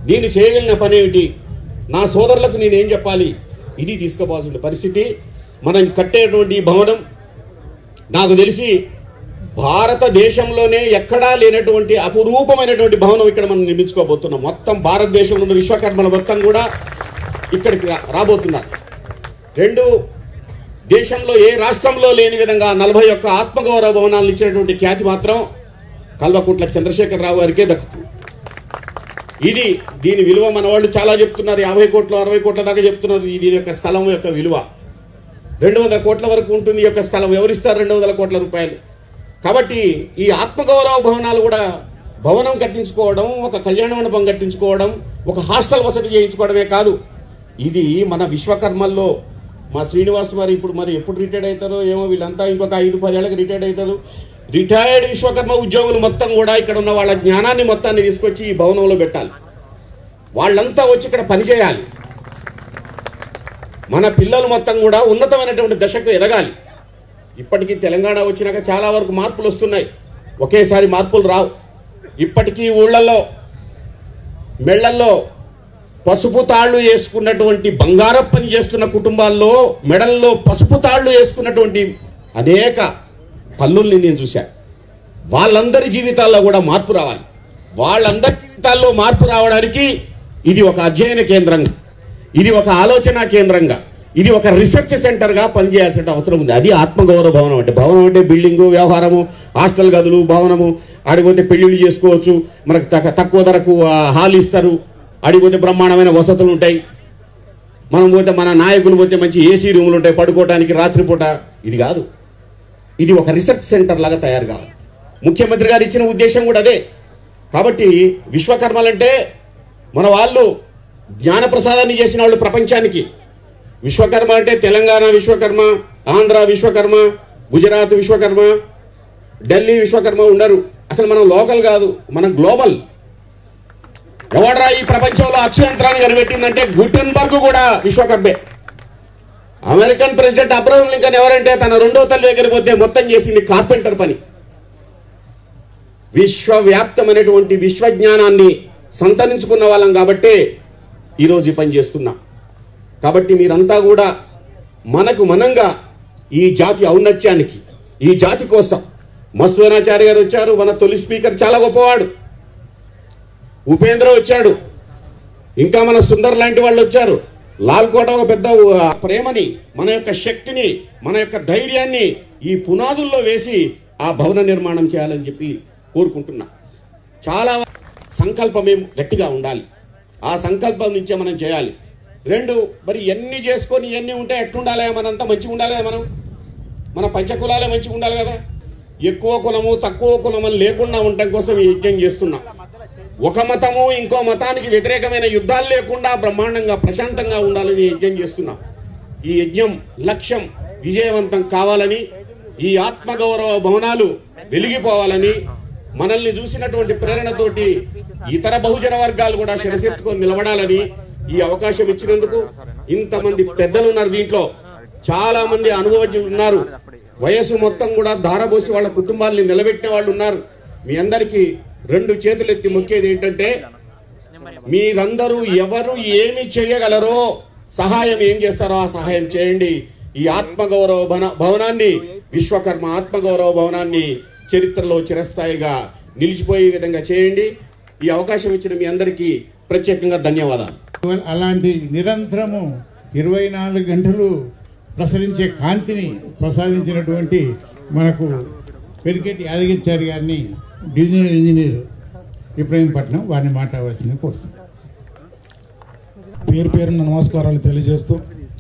నేను చేయగలిగిన పని ఏమిటి నా సోదరులకు నేనేం చెప్పాలి ఇది తీసుకోవాల్సిన పరిస్థితి మనం కట్టేటువంటి ఈ భవనం నాకు తెలిసి భారతదేశంలోనే ఎక్కడా లేనటువంటి అపురూపమైనటువంటి భవనం ఇక్కడ మనం నిర్మించుకోబోతున్నాం మొత్తం భారతదేశంలో ఉన్న విశ్వకర్మల మొత్తం కూడా ఇక్కడికి రా- రాబోతున్నారు రెండు దేశంలో ఏ రాష్ట్రంలో లేని విధంగా నలభై ఒక్క ఆత్మగౌరవ భవనాలను ఇచ్చినటువంటి ఖ్యాతి మాత్రం కల్వకుట్ల చంద్రశేఖరరావు గారికే దక్కుతుంది ఇది దీని విలువ మన వాళ్ళు చాలా చెప్తున్నారు యాభై కోట్లు అరవై కోట్ల దాకా చెప్తున్నారు ఈ దీని యొక్క స్థలం యొక్క విలువ రెండు వందల కోట్ల వరకు ఉంటుంది ఈ యొక్క స్థలం ఎవరిస్తారు రెండు వందల కోట్ల రూపాయలు కాబట్టి ఈ ఆత్మగౌరవ భవనాలు కూడా భవనం కట్టించుకోవడం ఒక కళ్యాణ మండపం కట్టించుకోవడం ఒక హాస్టల్ వసతి చేయించుకోవడమే కాదు ఇది మన విశ్వకర్మల్లో మా శ్రీనివాస్ మరి ఇప్పుడు మరి ఎప్పుడు రిటైర్డ్ అవుతారో ఏమో వీళ్ళంతా ఇంకొక ఐదు పదేళ్ళకి రిటైర్డ్ అవుతారు రిటైర్డ్ విశ్వకర్మ ఉద్యోగులు మొత్తం కూడా ఇక్కడ ఉన్న వాళ్ళ జ్ఞానాన్ని మొత్తాన్ని తీసుకొచ్చి ఈ భవనంలో పెట్టాలి వాళ్ళంతా వచ్చి ఇక్కడ పనిచేయాలి మన పిల్లలు మొత్తం కూడా ఉన్నతమైనటువంటి దశకు ఎదగాలి ఇప్పటికీ తెలంగాణ వచ్చినాక చాలా వరకు మార్పులు వస్తున్నాయి ఒకేసారి మార్పులు రావు ఇప్పటికీ ఊళ్ళల్లో మెళ్ళల్లో పసుపు తాళ్ళు వేసుకున్నటువంటి బంగారం పని చేస్తున్న కుటుంబాల్లో మెడల్లో పసుపు తాళ్ళు వేసుకున్నటువంటి అనేక పల్లుల్ని నేను చూశాను వాళ్ళందరి జీవితాల్లో కూడా మార్పు రావాలి వాళ్ళందరి జీవితాల్లో మార్పు రావడానికి ఇది ఒక అధ్యయన కేంద్రంగా ఇది ఒక ఆలోచన కేంద్రంగా ఇది ఒక రీసెర్చ్ సెంటర్గా పనిచేయాల్సిన అవసరం ఉంది అది ఆత్మగౌరవ భవనం అంటే భవనం అంటే బిల్డింగు వ్యవహారము హాస్టల్ గదులు భవనము ఆడిపోతే పెళ్లిళ్ళు చేసుకోవచ్చు మనకు తక్కువ- తక్కువ ధరకు ఆ, హాల్ ఇస్తారు ఆడిపోతే బ్రహ్మాండమైన వసతులు ఉంటాయి మనం పోతే మన నాయకులు పోతే మంచి ఏసీ రూములు ఉంటాయి పడుకోవడానికి రాత్రిపూట ఇది కాదు ఇది ఒక రీసెర్చ్ సెంటర్ లాగా తయారు కావాలి ముఖ్యమంత్రి గారు ఇచ్చిన ఉద్దేశం కూడా అదే కాబట్టి విశ్వకర్మలంటే మన వాళ్ళు జ్ఞాన ప్రసాదాన్ని చేసిన వాళ్ళు ప్రపంచానికి విశ్వకర్మ అంటే తెలంగాణ విశ్వకర్మ ఆంధ్ర విశ్వకర్మ గుజరాత్ విశ్వకర్మ ఢిల్లీ విశ్వకర్మ ఉండరు అసలు మనం లోకల్ కాదు మనం గ్లోబల్ ఎవడరా ఈ ప్రపంచంలో అక్షయంత్రాన్ని కనిపెట్టిందంటే గుటెన్బర్గ్ కూడా విశ్వకర్మే అమెరికన్ ప్రెసిడెంట్ అబ్రహం లింకన్ ఎవరంటే తన రెండో తల్లి దగ్గరికి పోతే మొత్తం చేసింది కార్పెంటర్ పని విశ్వవ్యాప్తమైనటువంటి విశ్వజ్ఞానాన్ని సంతరించుకున్న వాళ్ళం కాబట్టే ఈరోజు ఈ పని చేస్తున్నాం కాబట్టి మీరంతా కూడా మనకు మనంగా ఈ జాతి ఔన్నత్యానికి ఈ జాతి కోసం మస్వనాచార్య గారు వచ్చారు మన తొలి స్పీకర్ చాలా గొప్పవాడు ఉపేంద్ర వచ్చాడు ఇంకా మన సుందర్ లాంటి వాళ్ళు వచ్చారు లాల్కోట ఒక పెద్ద ఆ, ప్రేమని మన యొక్క శక్తిని మన యొక్క ధైర్యాన్ని ఈ పునాదుల్లో వేసి ఆ భవన నిర్మాణం చేయాలని చెప్పి కోరుకుంటున్నా చాలా సంకల్పమే గట్టిగా ఉండాలి ఆ సంకల్పం నుంచే మనం చేయాలి రెండు మరి ఎన్ని చేసుకొని ఎన్ని ఉంటే ఎట్టుండాలి మనంతా మంచిగా ఉండాలి కదా మనం మన పంచకులాలే మంచిగా ఉండాలి కదా ఎక్కువ కులము తక్కువ కులము అని లేకుండా ఉండటం కోసం ఈ యజ్ఞం చేస్తున్నాం ఒక మతము ఇంకో మతానికి వ్యతిరేకమైన యుద్ధాలు లేకుండా బ్రహ్మాండంగా ప్రశాంతంగా ఉండాలని యజ్ఞం చేస్తున్నాం ఈ యజ్ఞం లక్ష్యం విజయవంతం కావాలని ఈ ఆత్మగౌరవ భవనాలు వెలిగిపోవాలని మనల్ని చూసినటువంటి ప్రేరణతోటి ఇతర బహుజన వర్గాలు కూడా శిరసెత్తుకొని నిలబడాలని ఈ అవకాశం ఇచ్చినందుకు ఇంతమంది పెద్దలు ఉన్నారు దీంట్లో చాలా మంది అనుభవజ్ఞులు ఉన్నారు వయసు మొత్తం కూడా ధారపోసి వాళ్ళ కుటుంబాల్ని నిలబెట్టిన వాళ్ళు ఉన్నారు మీ అందరికీ రెండు చేతులు ఎత్తి మొక్కేది ఏంటంటే మీరందరూ ఎవరు ఏమి చేయగలరో సహాయం ఏం చేస్తారో ఆ సహాయం చేయండి ఈ ఆత్మగౌరవ భన- భవనాన్ని విశ్వకర్మ ఆత్మగౌరవ భవనాన్ని చరిత్రలో చిరస్థాయిగా నిలిచిపోయే విధంగా చేయండి ఈ అవకాశం ఇచ్చిన మీ అందరికీ ప్రత్యేకంగా ధన్యవాదాలు అలాంటి నిరంతరము ఇరవై నాలుగు గంటలు ప్రసరించే కాంతిని ప్రసాదించినటువంటి మనకు పెరికెట్టి యాదగిరిచారి గారిని డివిజనల్ ఇంజనీర్ ఇబ్రహీంపట్నం వారిని మాట్లాడవలసింది కోరుతున్నాను పేరు పేరున నమస్కారాలు తెలియజేస్తూ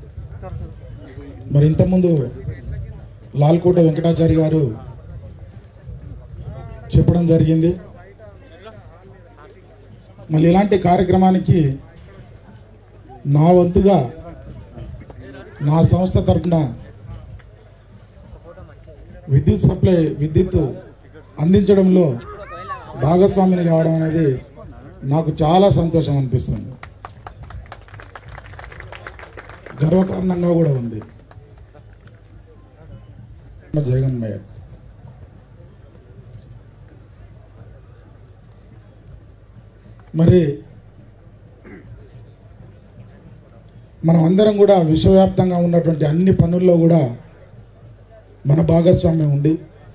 మరి ఇంతకుముందు లాల్కోట వెంకటాచారి గారు చెప్పడం జరిగింది మళ్ళీ ఇలాంటి కార్యక్రమానికి నా వంతుగా నా సంస్థ తరపున విద్యుత్ సప్లై విద్యుత్ అందించడంలో భాగస్వామిని కావడం అనేది నాకు చాలా సంతోషం అనిపిస్తుంది గర్వకారణంగా కూడా ఉంది జగన్ మేయర్ మరి మనం అందరం కూడా విశ్వవ్యాప్తంగా ఉన్నటువంటి అన్ని పనుల్లో కూడా మన భాగస్వామ్యం ఉంది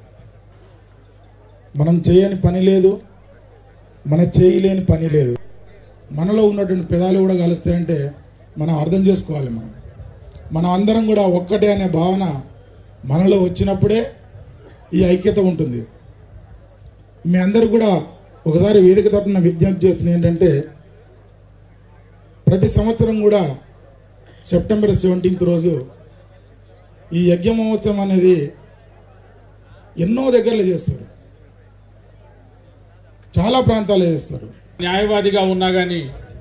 మనం చేయని పని లేదు మన చేయలేని పని లేదు మనలో ఉన్నటువంటి పెదాలు కూడా కలుస్తాయంటే మనం అర్థం చేసుకోవాలి మనం మనం అందరం కూడా ఒక్కటే అనే భావన మనలో వచ్చినప్పుడే ఈ ఐక్యత ఉంటుంది మీ అందరు కూడా ఒకసారి వేదిక తరపున విజ్ఞప్తి చేస్తున్న ఏంటంటే ప్రతి సంవత్సరం కూడా సెప్టెంబర్ సెవెంటీన్త్ రోజు ఈ యజ్ఞ మహోత్సవం అనేది ఎన్నో దగ్గరలో చేస్తారు చాలా ప్రాంతాల్లో చేస్తారు న్యాయవాదిగా ఉన్నా కానీ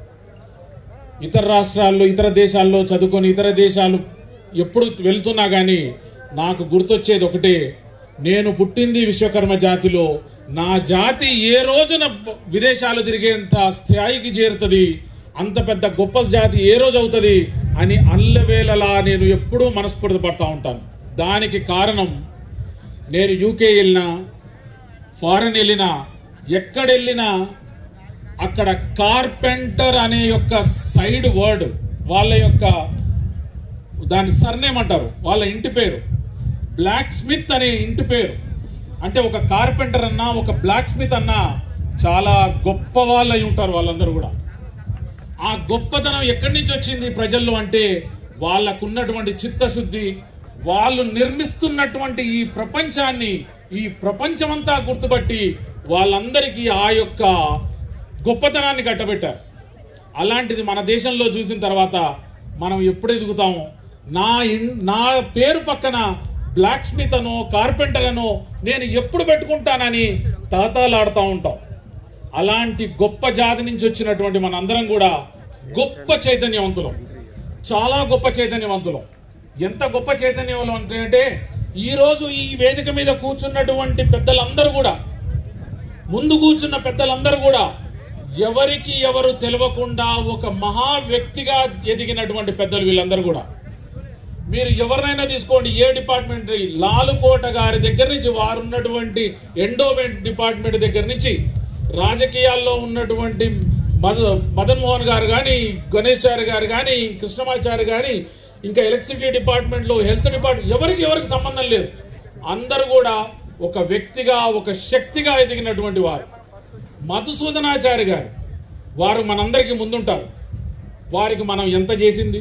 ఇతర రాష్ట్రాల్లో ఇతర దేశాల్లో చదువుకొని ఇతర దేశాలు ఎప్పుడు వెళ్తున్నా కానీ నాకు గుర్తొచ్చేది ఒకటే నేను పుట్టింది విశ్వకర్మ జాతిలో నా జాతి ఏ రోజున విదేశాలు తిరిగేంత స్థాయికి చేరుతుంది అంత పెద్ద గొప్ప జాతి ఏ రోజు అవుతుంది అని అల్లవేళలా నేను ఎప్పుడూ మనస్ఫూర్తి పడతా ఉంటాను దానికి కారణం నేను యూకే వెళ్ళినా ఫారెన్ వెళ్ళినా ఎక్కడెళ్ళినా అక్కడ కార్పెంటర్ అనే యొక్క సైడ్ వర్డ్ వాళ్ళ యొక్క దాని సర్నేమ్ అంటారు వాళ్ళ ఇంటి పేరు బ్లాక్ స్మిత్ అనే ఇంటి పేరు అంటే ఒక కార్పెంటర్ అన్నా ఒక బ్లాక్ స్మిత్ అన్నా చాలా గొప్ప వాళ్ళు అయి ఉంటారు వాళ్ళందరూ కూడా ఆ గొప్పతనం ఎక్కడి నుంచి వచ్చింది ప్రజల్లో అంటే వాళ్ళకున్నటువంటి చిత్తశుద్ధి వాళ్ళు నిర్మిస్తున్నటువంటి ఈ ప్రపంచాన్ని ఈ ప్రపంచమంతా గుర్తుపట్టి వాళ్ళందరికీ ఆ యొక్క గొప్పతనాన్ని కట్టబెట్టారు అలాంటిది మన దేశంలో చూసిన తర్వాత మనం ఎప్పుడు ఎదుగుతాము నా ఇన్ నా పేరు పక్కన బ్లాక్ స్మిత్ అనో కార్పెంటర్ అనో నేను ఎప్పుడు పెట్టుకుంటానని తహతాలాడుతూ ఉంటాం అలాంటి గొప్ప జాతి నుంచి వచ్చినటువంటి మనందరం కూడా గొప్ప చైతన్యవంతులం చాలా గొప్ప చైతన్యవంతులం ఎంత గొప్ప చైతన్యవంతులం అంటే అంటే ఈ రోజు ఈ వేదిక మీద కూర్చున్నటువంటి పెద్దలందరూ కూడా ముందు కూర్చున్న పెద్దలందరూ కూడా ఎవరికి ఎవరు తెలియకుండా ఒక మహా వ్యక్తిగా ఎదిగినటువంటి పెద్దలు వీళ్ళందరూ కూడా మీరు ఎవరినైనా తీసుకోండి ఏ డిపార్ట్మెంట్ లాలుకోట గారి దగ్గర నుంచి వారు ఉన్నటువంటి ఎండోమెంట్ డిపార్ట్మెంట్ దగ్గర నుంచి రాజకీయాల్లో ఉన్నటువంటి మద మదన్ మోహన్ గారు కానీ గణేష్ చారి గారు కానీ కృష్ణమాచారి కానీ ఇంకా ఎలక్ట్రిసిటీ డిపార్ట్మెంట్ లో హెల్త్ డిపార్ట్మెంట్ ఎవరికి ఎవరికి సంబంధం లేదు అందరూ కూడా ఒక వ్యక్తిగా ఒక శక్తిగా ఎదిగినటువంటి వారు మధుసూదనాచారి గారు వారు మనందరికీ ముందుంటారు వారికి మనం ఎంత చేసింది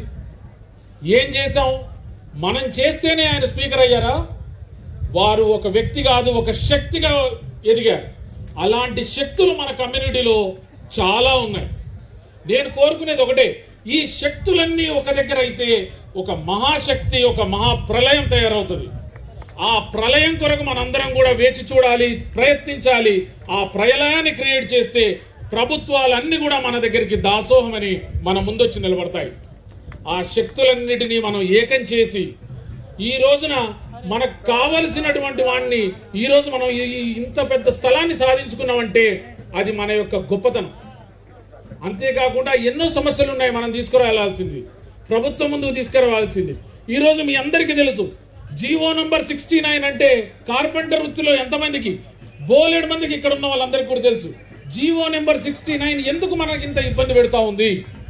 ఏం చేశాం మనం చేస్తేనే ఆయన స్పీకర్ అయ్యారా వారు ఒక వ్యక్తి కాదు ఒక శక్తిగా ఎదిగారు అలాంటి శక్తులు మన కమ్యూనిటీలో చాలా ఉన్నాయి నేను కోరుకునేది ఒకటే ఈ శక్తులన్నీ ఒక దగ్గర అయితే ఒక మహాశక్తి ఒక మహా ప్రళయం తయారవుతుంది ఆ ప్రళయం కొరకు మనందరం కూడా వేచి చూడాలి ప్రయత్నించాలి ఆ ప్రళయాన్ని క్రియేట్ చేస్తే ప్రభుత్వాలన్నీ కూడా మన దగ్గరికి దాసోహమని మన ముందొచ్చి నిలబడతాయి ఆ శక్తులన్నిటినీ మనం ఏకం చేసి ఈ రోజున మనకు కావలసినటువంటి వాడిని ఈ రోజు మనం ఈ ఈ ఇంత పెద్ద స్థలాన్ని సాధించుకున్నామంటే అది మన యొక్క గొప్పతనం అంతేకాకుండా ఎన్నో సమస్యలు ఉన్నాయి మనం తీసుకురావాల్సింది ప్రభుత్వం ముందుకు తీసుకురావాల్సింది ఈ రోజు మీ అందరికీ తెలుసు జీవో నంబర్ సిక్స్టీ నైన్ అంటే కార్పెంటర్ వృత్తిలో ఎంతమందికి బోలెడు మందికి ఇక్కడ ఉన్న వాళ్ళందరికీ కూడా తెలుసు జీవో నెంబర్ సిక్స్టీ నైన్ ఎందుకు మనకి ఇంత ఇబ్బంది పెడతా ఉంది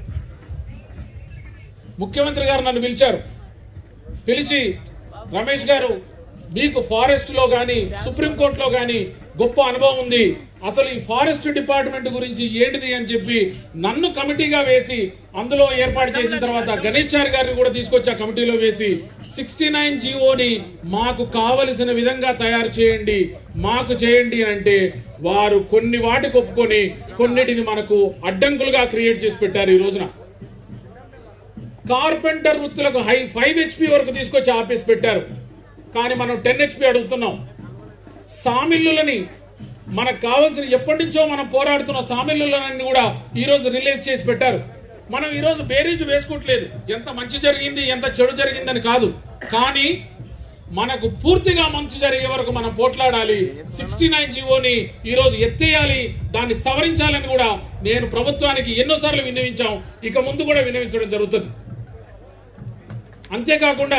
ముఖ్యమంత్రి గారు నన్ను పిలిచారు పిలిచి రమేష్ గారు మీకు ఫారెస్ట్ లో గాని సుప్రీంకోర్టులో గాని గొప్ప అనుభవం ఉంది అసలు ఈ ఫారెస్ట్ డిపార్ట్మెంట్ గురించి ఏంటిది అని చెప్పి నన్ను కమిటీగా వేసి అందులో ఏర్పాటు చేసిన తర్వాత గణేష్ చారి గారిని కూడా తీసుకొచ్చి ఆ కమిటీలో వేసి సిక్స్టీ నైన్ జీవోని మాకు కావలసిన విధంగా తయారు చేయండి మాకు చేయండి అని అంటే వారు కొన్ని వాటికి ఒప్పుకొని కొన్నిటిని మనకు అడ్డంకులుగా క్రియేట్ చేసి పెట్టారు ఈ రోజున కార్పెంటర్ వృత్తులకు హై ఫైవ్ హెచ్పి వరకు తీసుకొచ్చి ఆఫీస్ పెట్టారు కానీ మనం టెన్ హెచ్పి అడుగుతున్నాం సామిల్లులని మనకు కావాల్సిన ఎప్పటి నుంచో మనం పోరాడుతున్న సామిల్లులన్నీ కూడా ఈ రోజు రిలీజ్ చేసి పెట్టారు మనం ఈ రోజు బేరీజ్ వేసుకోవట్లేదు ఎంత మంచి జరిగింది ఎంత చెడు జరిగిందని కాదు కానీ మనకు పూర్తిగా మంచి జరిగే వరకు మనం పోట్లాడాలి సిక్స్టీ నైన్ జీవోని ఈ రోజు ఎత్తేయాలి దాన్ని సవరించాలని కూడా నేను ప్రభుత్వానికి ఎన్నోసార్లు విన్నవించాం ఇక ముందు కూడా విన్నవించడం జరుగుతుంది అంతేకాకుండా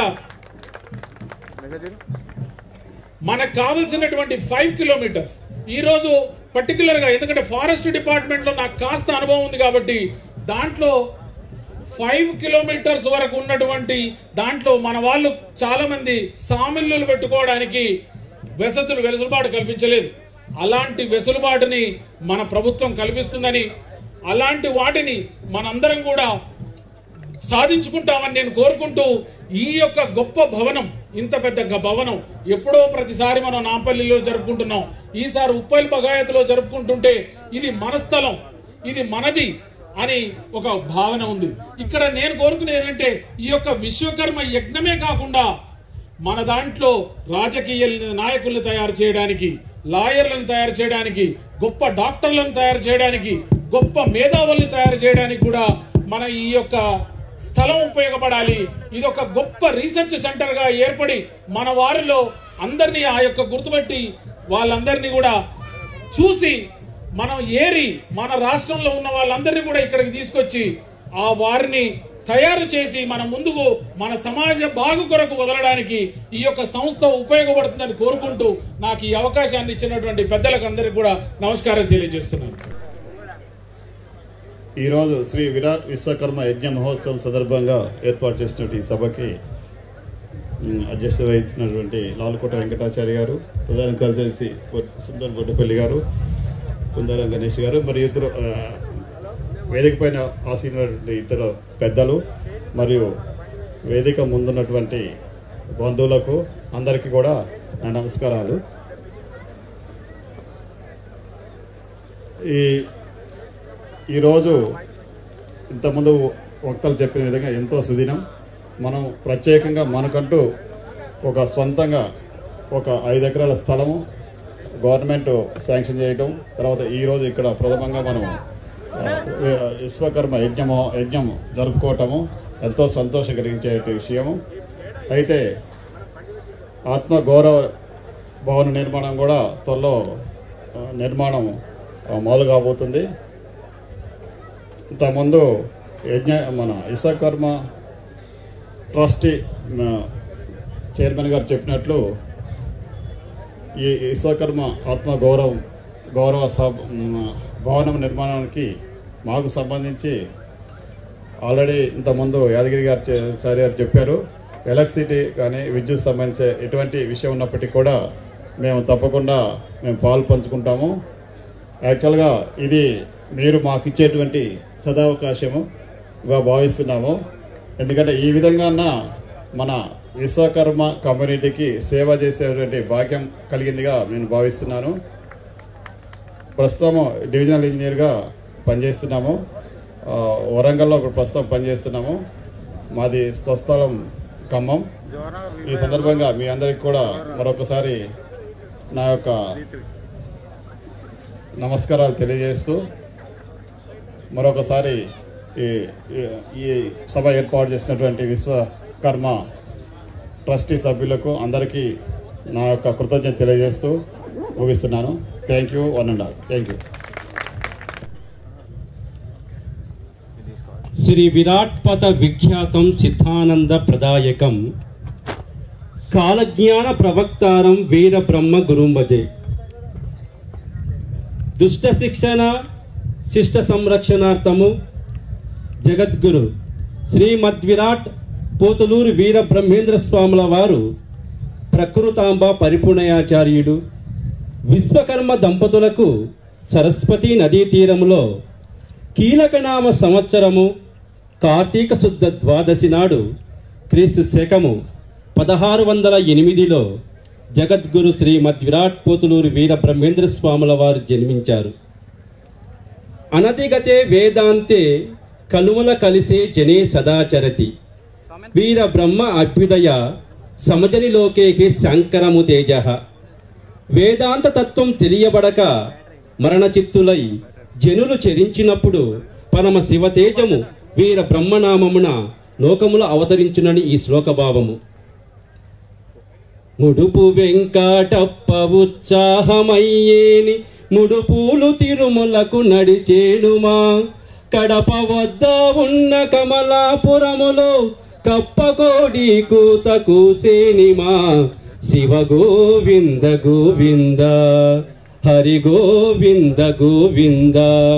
మనకు కావలసినటువంటి ఫైవ్ కిలోమీటర్స్ ఈ రోజు పర్టికులర్ గా ఎందుకంటే ఫారెస్ట్ డిపార్ట్మెంట్ లో నాకు కాస్త అనుభవం ఉంది కాబట్టి దాంట్లో ఫైవ్ కిలోమీటర్స్ వరకు ఉన్నటువంటి దాంట్లో మన వాళ్ళు చాలా మంది సామిల్లులు పెట్టుకోవడానికి వెసతులు వెసులుబాటు కల్పించలేదు అలాంటి వెసులుబాటుని మన ప్రభుత్వం కల్పిస్తుందని అలాంటి వాటిని మనందరం కూడా సాధించుకుంటామని నేను కోరుకుంటూ ఈ యొక్క గొప్ప భవనం ఇంత పెద్ద గ- భవనం ఎప్పుడో ప్రతిసారి మనం నాంపల్లిలో జరుపుకుంటున్నాం ఈసారి ఉప్పల్ బగాయత్లో జరుపుకుంటుంటే ఇది మన స్థలం ఇది మనది అని ఒక భావన ఉంది ఇక్కడ నేను కోరుకునేది ఏంటంటే ఈ యొక్క విశ్వకర్మ యజ్ఞమే కాకుండా మన దాంట్లో రాజకీయ నాయకుల్ని తయారు చేయడానికి లాయర్లను తయారు చేయడానికి గొప్ప డాక్టర్లను తయారు చేయడానికి గొప్ప మేధావుల్ని తయారు చేయడానికి కూడా మన ఈ యొక్క స్థలం ఉపయోగపడాలి ఇది ఒక గొప్ప రీసెర్చ్ సెంటర్ గా ఏర్పడి మన వారిలో అందరినీ ఆ యొక్క గుర్తుపెట్టి వాళ్ళందరినీ కూడా చూసి మనం ఏరి మన రాష్ట్రంలో ఉన్న వాళ్ళందరినీ కూడా ఇక్కడికి తీసుకొచ్చి ఆ వారిని తయారు చేసి మన ముందుకు మన సమాజ బాగు కొరకు వదలడానికి ఈ యొక్క సంస్థ ఉపయోగపడుతుందని కోరుకుంటూ నాకు ఈ అవకాశాన్ని ఇచ్చినటువంటి పెద్దలకు అందరికి కూడా నమస్కారం తెలియజేస్తున్నాను ఈరోజు శ్రీ విరాట్ విశ్వకర్మ యజ్ఞ మహోత్సవం సందర్భంగా ఏర్పాటు చేసినటువంటి ఈ సభకి ఉమ్, అధ్యక్షత వహించినటువంటి లాల్కోట వెంకటాచార్య గారు ప్రధాన కార్యదర్శి పొ- సుందర్ బొడ్డపల్లి గారు కుందారం గణేష్ గారు మరియు ఇద్దరు ఆ, వేదిక పైన ఆసీనటువంటి ఇద్దరు పెద్దలు మరియు వేదిక ముందున్నటువంటి బంధువులకు అందరికీ కూడా నా నమస్కారాలు ఈ ఈరోజు ఇంతకుముందు వక్తలు చెప్పిన విధంగా ఎంతో సుదినం మనం ప్రత్యేకంగా మనకంటూ ఒక సొంతంగా ఒక ఐదు ఎకరాల స్థలము గవర్నమెంట్ శాంక్షన్ చేయటం తర్వాత ఈరోజు ఇక్కడ ప్రథమంగా మనం ఆ, విశ్వకర్మ యజ్ఞము యజ్ఞం జరుపుకోవటము ఎంతో సంతోషం కలిగించే విషయము అయితే ఆత్మ గౌరవ భవన నిర్మాణం కూడా త్వరలో ఆ, నిర్మాణం ఆ, మొదలు కాబోతుంది ఇంతకుముందు యజ్ఞ మన విశ్వకర్మ ట్రస్టీ ఆ, చైర్మన్ గారు చెప్పినట్లు ఈ విశ్వకర్మ ఆత్మ గౌరవం గౌరవ సభ మ్, భవనం నిర్మాణానికి మాకు సంబంధించి ఆల్రెడీ ఇంతకుముందు యాదగిరి గారు చే- చారి గారు చెప్పారు ఎలక్ట్రిసిటీ కానీ విద్యుత్ సంబంధించే ఎటువంటి విషయం ఉన్నప్పటికీ కూడా మేము తప్పకుండా మేము పాలు పంచుకుంటాము యాక్చువల్గా ఇది మీరు మాకు ఇచ్చేటువంటి సదావకాశముగా భావిస్తున్నాము ఎందుకంటే ఈ విధంగా మన విశ్వకర్మ కమ్యూనిటీకి సేవ చేసేటువంటి భాగ్యం కలిగిందిగా నేను భావిస్తున్నాను ప్రస్తుతం డివిజనల్ ఇంజనీర్గా పనిచేస్తున్నాము ఆ, వరంగల్లో ఇప్పుడు ప్రస్తుతం పనిచేస్తున్నాము మాది స్వస్థలం ఖమ్మం ఈ సందర్భంగా మీ అందరికి కూడా మరొకసారి నా యొక్క నమస్కారాలు తెలియజేస్తూ మరొకసారి ఈ ఈ- ఈ సభ ఏర్పాటు చేసినటువంటి విశ్వకర్మ ట్రస్టీ సభ్యులకు అందరికీ నా యొక్క కృతజ్ఞత తెలియజేస్తూ ముగిస్తున్నాను thank you one and all thank you Sri విరాట్పద విఖ్యాతం సిద్ధానంద ప్రదాయకం కాలజ్ఞాన ప్రవక్తారం వీర బ్రహ్మ గురుంబజే దుష్ట శిక్షణ శిష్ట సంరక్షణార్థము జగద్గురు శ్రీమద్విరాట్ పోతులూరు వీర బ్రహ్మేంద్ర స్వాముల వారు ప్రకృతాంబ పరిపూర్ణయాచార్యుడు విశ్వకర్మ దంపతులకు సరస్వతి నదీ తీరములో కీలకనామ సంవత్సరము కార్తీక శుద్ధ ద్వాదశి నాడు క్రీస్తు శకము పదహారు వందల ఎనిమిదిలో జగద్గురు శ్రీమద్ విరాట్ పోతులూరు వీర బ్రహ్మేంద్ర స్వాముల వారు జన్మించారు అనతిగతే వేదాంతే కలుమల కలిసే జనే సదాచరతి వీర బ్రహ్మ అభ్యుదయ సమజని లోకేకి శంకరము తేజ వేదాంత తత్వం తెలియబడక మరణచిత్తులై జనులు చెరించినప్పుడు పరమ శివతేజము వీర బ్రహ్మనామమున లోకముల అవతరించునని ఈ శ్లోకభావము ముడుపు వెంకటప్ప ఉత్సాహమయ్యేని ముడుపులు తిరుమలకు నడిచేనుమా కడప వద్ద ఉన్న కమలాపురములో కప్పకోడి కూత కూసేనిమా శివ గోవింద గోవింద హరి గోవింద గోవింద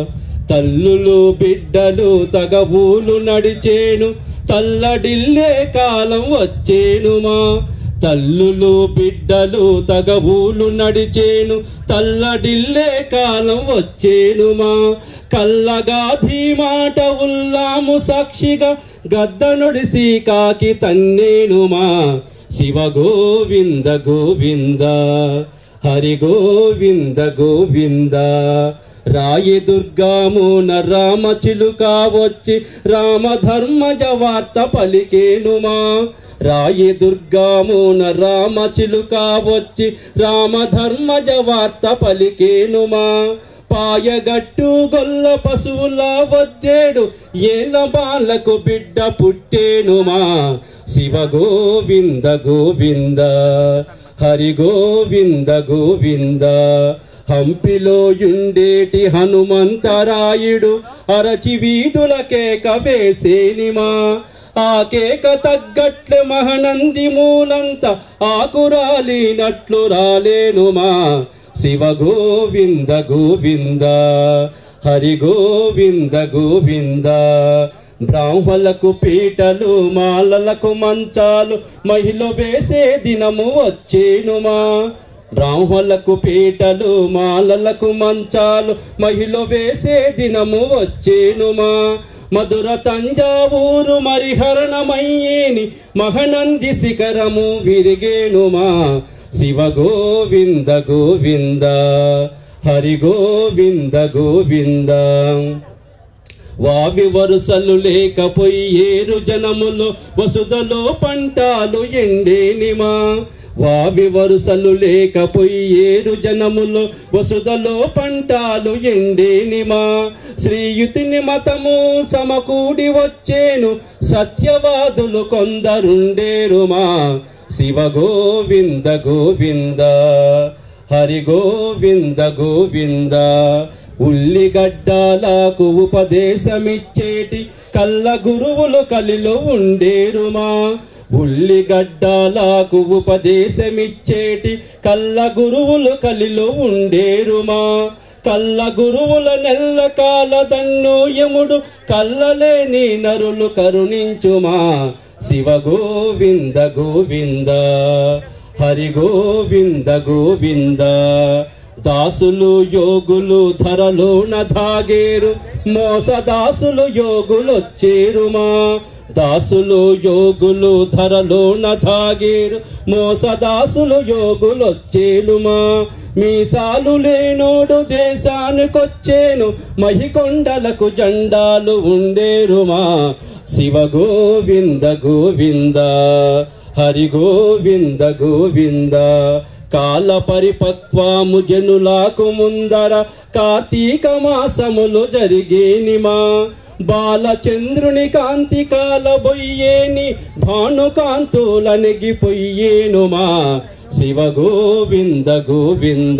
తల్లులు బిడ్డలు తగబూలు నడిచేను తల్లడిల్లే కాలం వచ్చేనుమా తల్లులు బిడ్డలు తగబూలు నడిచేను తల్లడిల్లే కాలం వచ్చేనుమా కల్లగా ధీమాట ఉల్లాము సాక్షిగా గద్దనుడిసి కాకి తన్నేనుమా శివ గోవింద గోవింద హరి గోవింద గోవింద రాయి దుర్గామున రామ చిలుక వచ్చి రామ ధర్మజ వార్త పలికేనుమా రాయి దుర్గామున రామ చిలుక వచ్చి రామ ధర్మజ వార్త పలికేనుమా పాయగట్టు గొల్ల పశువుల వద్దేడు ఏల బాలకు బిడ్డ పుట్టేనుమా శివ గోవింద గోవింద హరి గోవింద గోవింద హంపిలో యుండేటి హనుమంతరాయుడు అరచి వీధుల కేక వేసేనిమా ఆ కేక తగ్గట్లు మహనంది మూలంత ఆకురాలినట్లు రాలేనుమా శివ గోవింద గోవింద హరి గోవింద గోవింద బ్రాహ్మలకు పీటలు మాలలకు మంచాలు మహిళ వేసే దినము వచ్చేనుమా బ్రాహ్మలకు పీటలు మాలలకు మంచాలు మహిళ వేసే దినము వచ్చేనుమా మధుర తంజావూరు మరిహరణమయ్యేని మహనంది శిఖరము విరిగేనుమా శివ గోవింద గోవింద హరి గోవింద గోవింద వావి వరుసలు లేకపోయేరు జనములు వసుదలో పంటాలు ఎండేనిమా వావి వరుసలు లేకపోయేరు జనములు వసుదలో పంటాలు ఎండేనిమా శ్రీయుతిని మతము సమకూడి వచ్చేను సత్యవాదులు కొందరుండేరుమా శివ గోవింద గోవింద హరి గోవింద గోవింద ఉల్లిగడ్డలకు ఉపదేశమిచ్చేటి కళ్ళ గురువులు కలిలో ఉండేరుమా ఉల్లిగడ్డలకు ఉపదేశమిచ్చేటి కళ్ళ గురువులు కలిలో ఉండేరుమా కళ్ళ గురువుల నెల్ల కాల యముడు కళ్ళలేని నరులు కరుణించుమా శివ గోవింద గోవింద హరి గోవింద గోవింద దాసులు యోగులు ధరలోన ధాగేరు మోసదాసులు యోగులొచ్చేరుమా దాసులు యోగులు ధరలోన ధాగేరు మోసదాసులు యోగులొచ్చేలుమా మీసాలు లేనోడు దేశానికొచ్చేను మహికొండలకు జెండాలు ఉండేరుమా శివ గోవింద గోవింద హరి గోవింద గోవింద కాల పరిపక్వము జనులకు ముందర కార్తీక మాసములు జరిగేనిమా బాలచంద్రుని కాంతి కాల బొయ్యేని భానుకాంతుల నెగిపోయేనుమా శివ గోవింద గోవింద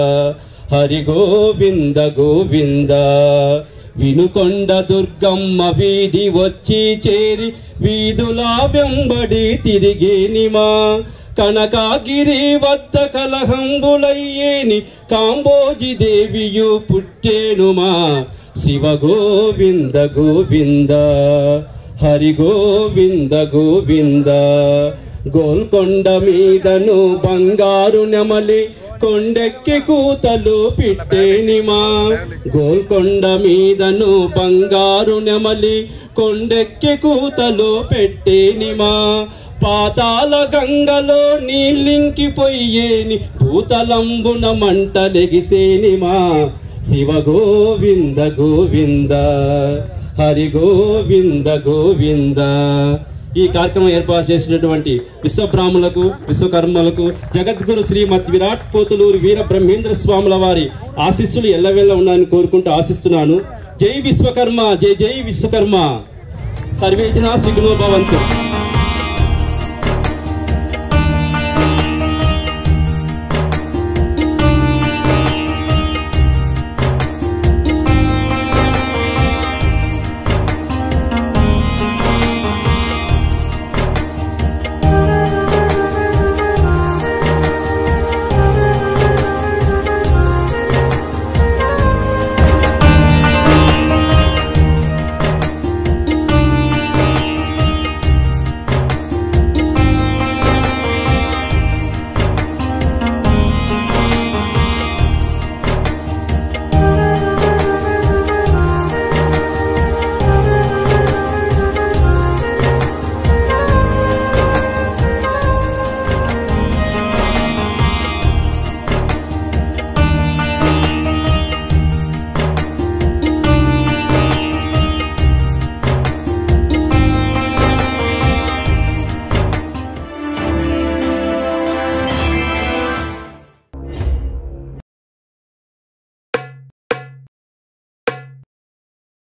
హరి గోవింద గోవింద వినుకొండ దుర్గమ్మ వీధి వచ్చి చేరి వీధులా వెంబడి తిరిగేనిమా కనకాగిరి వద్ద కలహంబులయ్యేని కాంబోజి దేవియు పుట్టేనుమా శివ గోవింద గోవింద హరి గోవింద గోవింద గోల్కొండ మీదను బంగారు నెమలి కొండెక్కి కూతలు పిట్టేనిమా గోల్కొండ మీదను బంగారు నెమలి కొండెక్కి కూతలు పెట్టేనిమా పాతాల గంగలో నీళ్ళింకిపోయేని పూతలంబున మంటలెగిసేనిమా శివ గోవింద గోవింద హరి గోవింద గోవింద ఈ కార్యక్రమం ఏర్పాటు చేసినటువంటి విశ్వబ్రాహ్మణులకు విశ్వకర్మలకు జగద్గురు శ్రీమద్ విరాట్ పోతులూరు వీర బ్రహ్మేంద్ర స్వాముల వారి ఆశీస్సులు ఎల్లవెల్ల ఉండాలని కోరుకుంటూ ఆశిస్తున్నాను జై విశ్వకర్మ జై జై విశ్వకర్మ సర్వేజన సిగ్నో భవంతు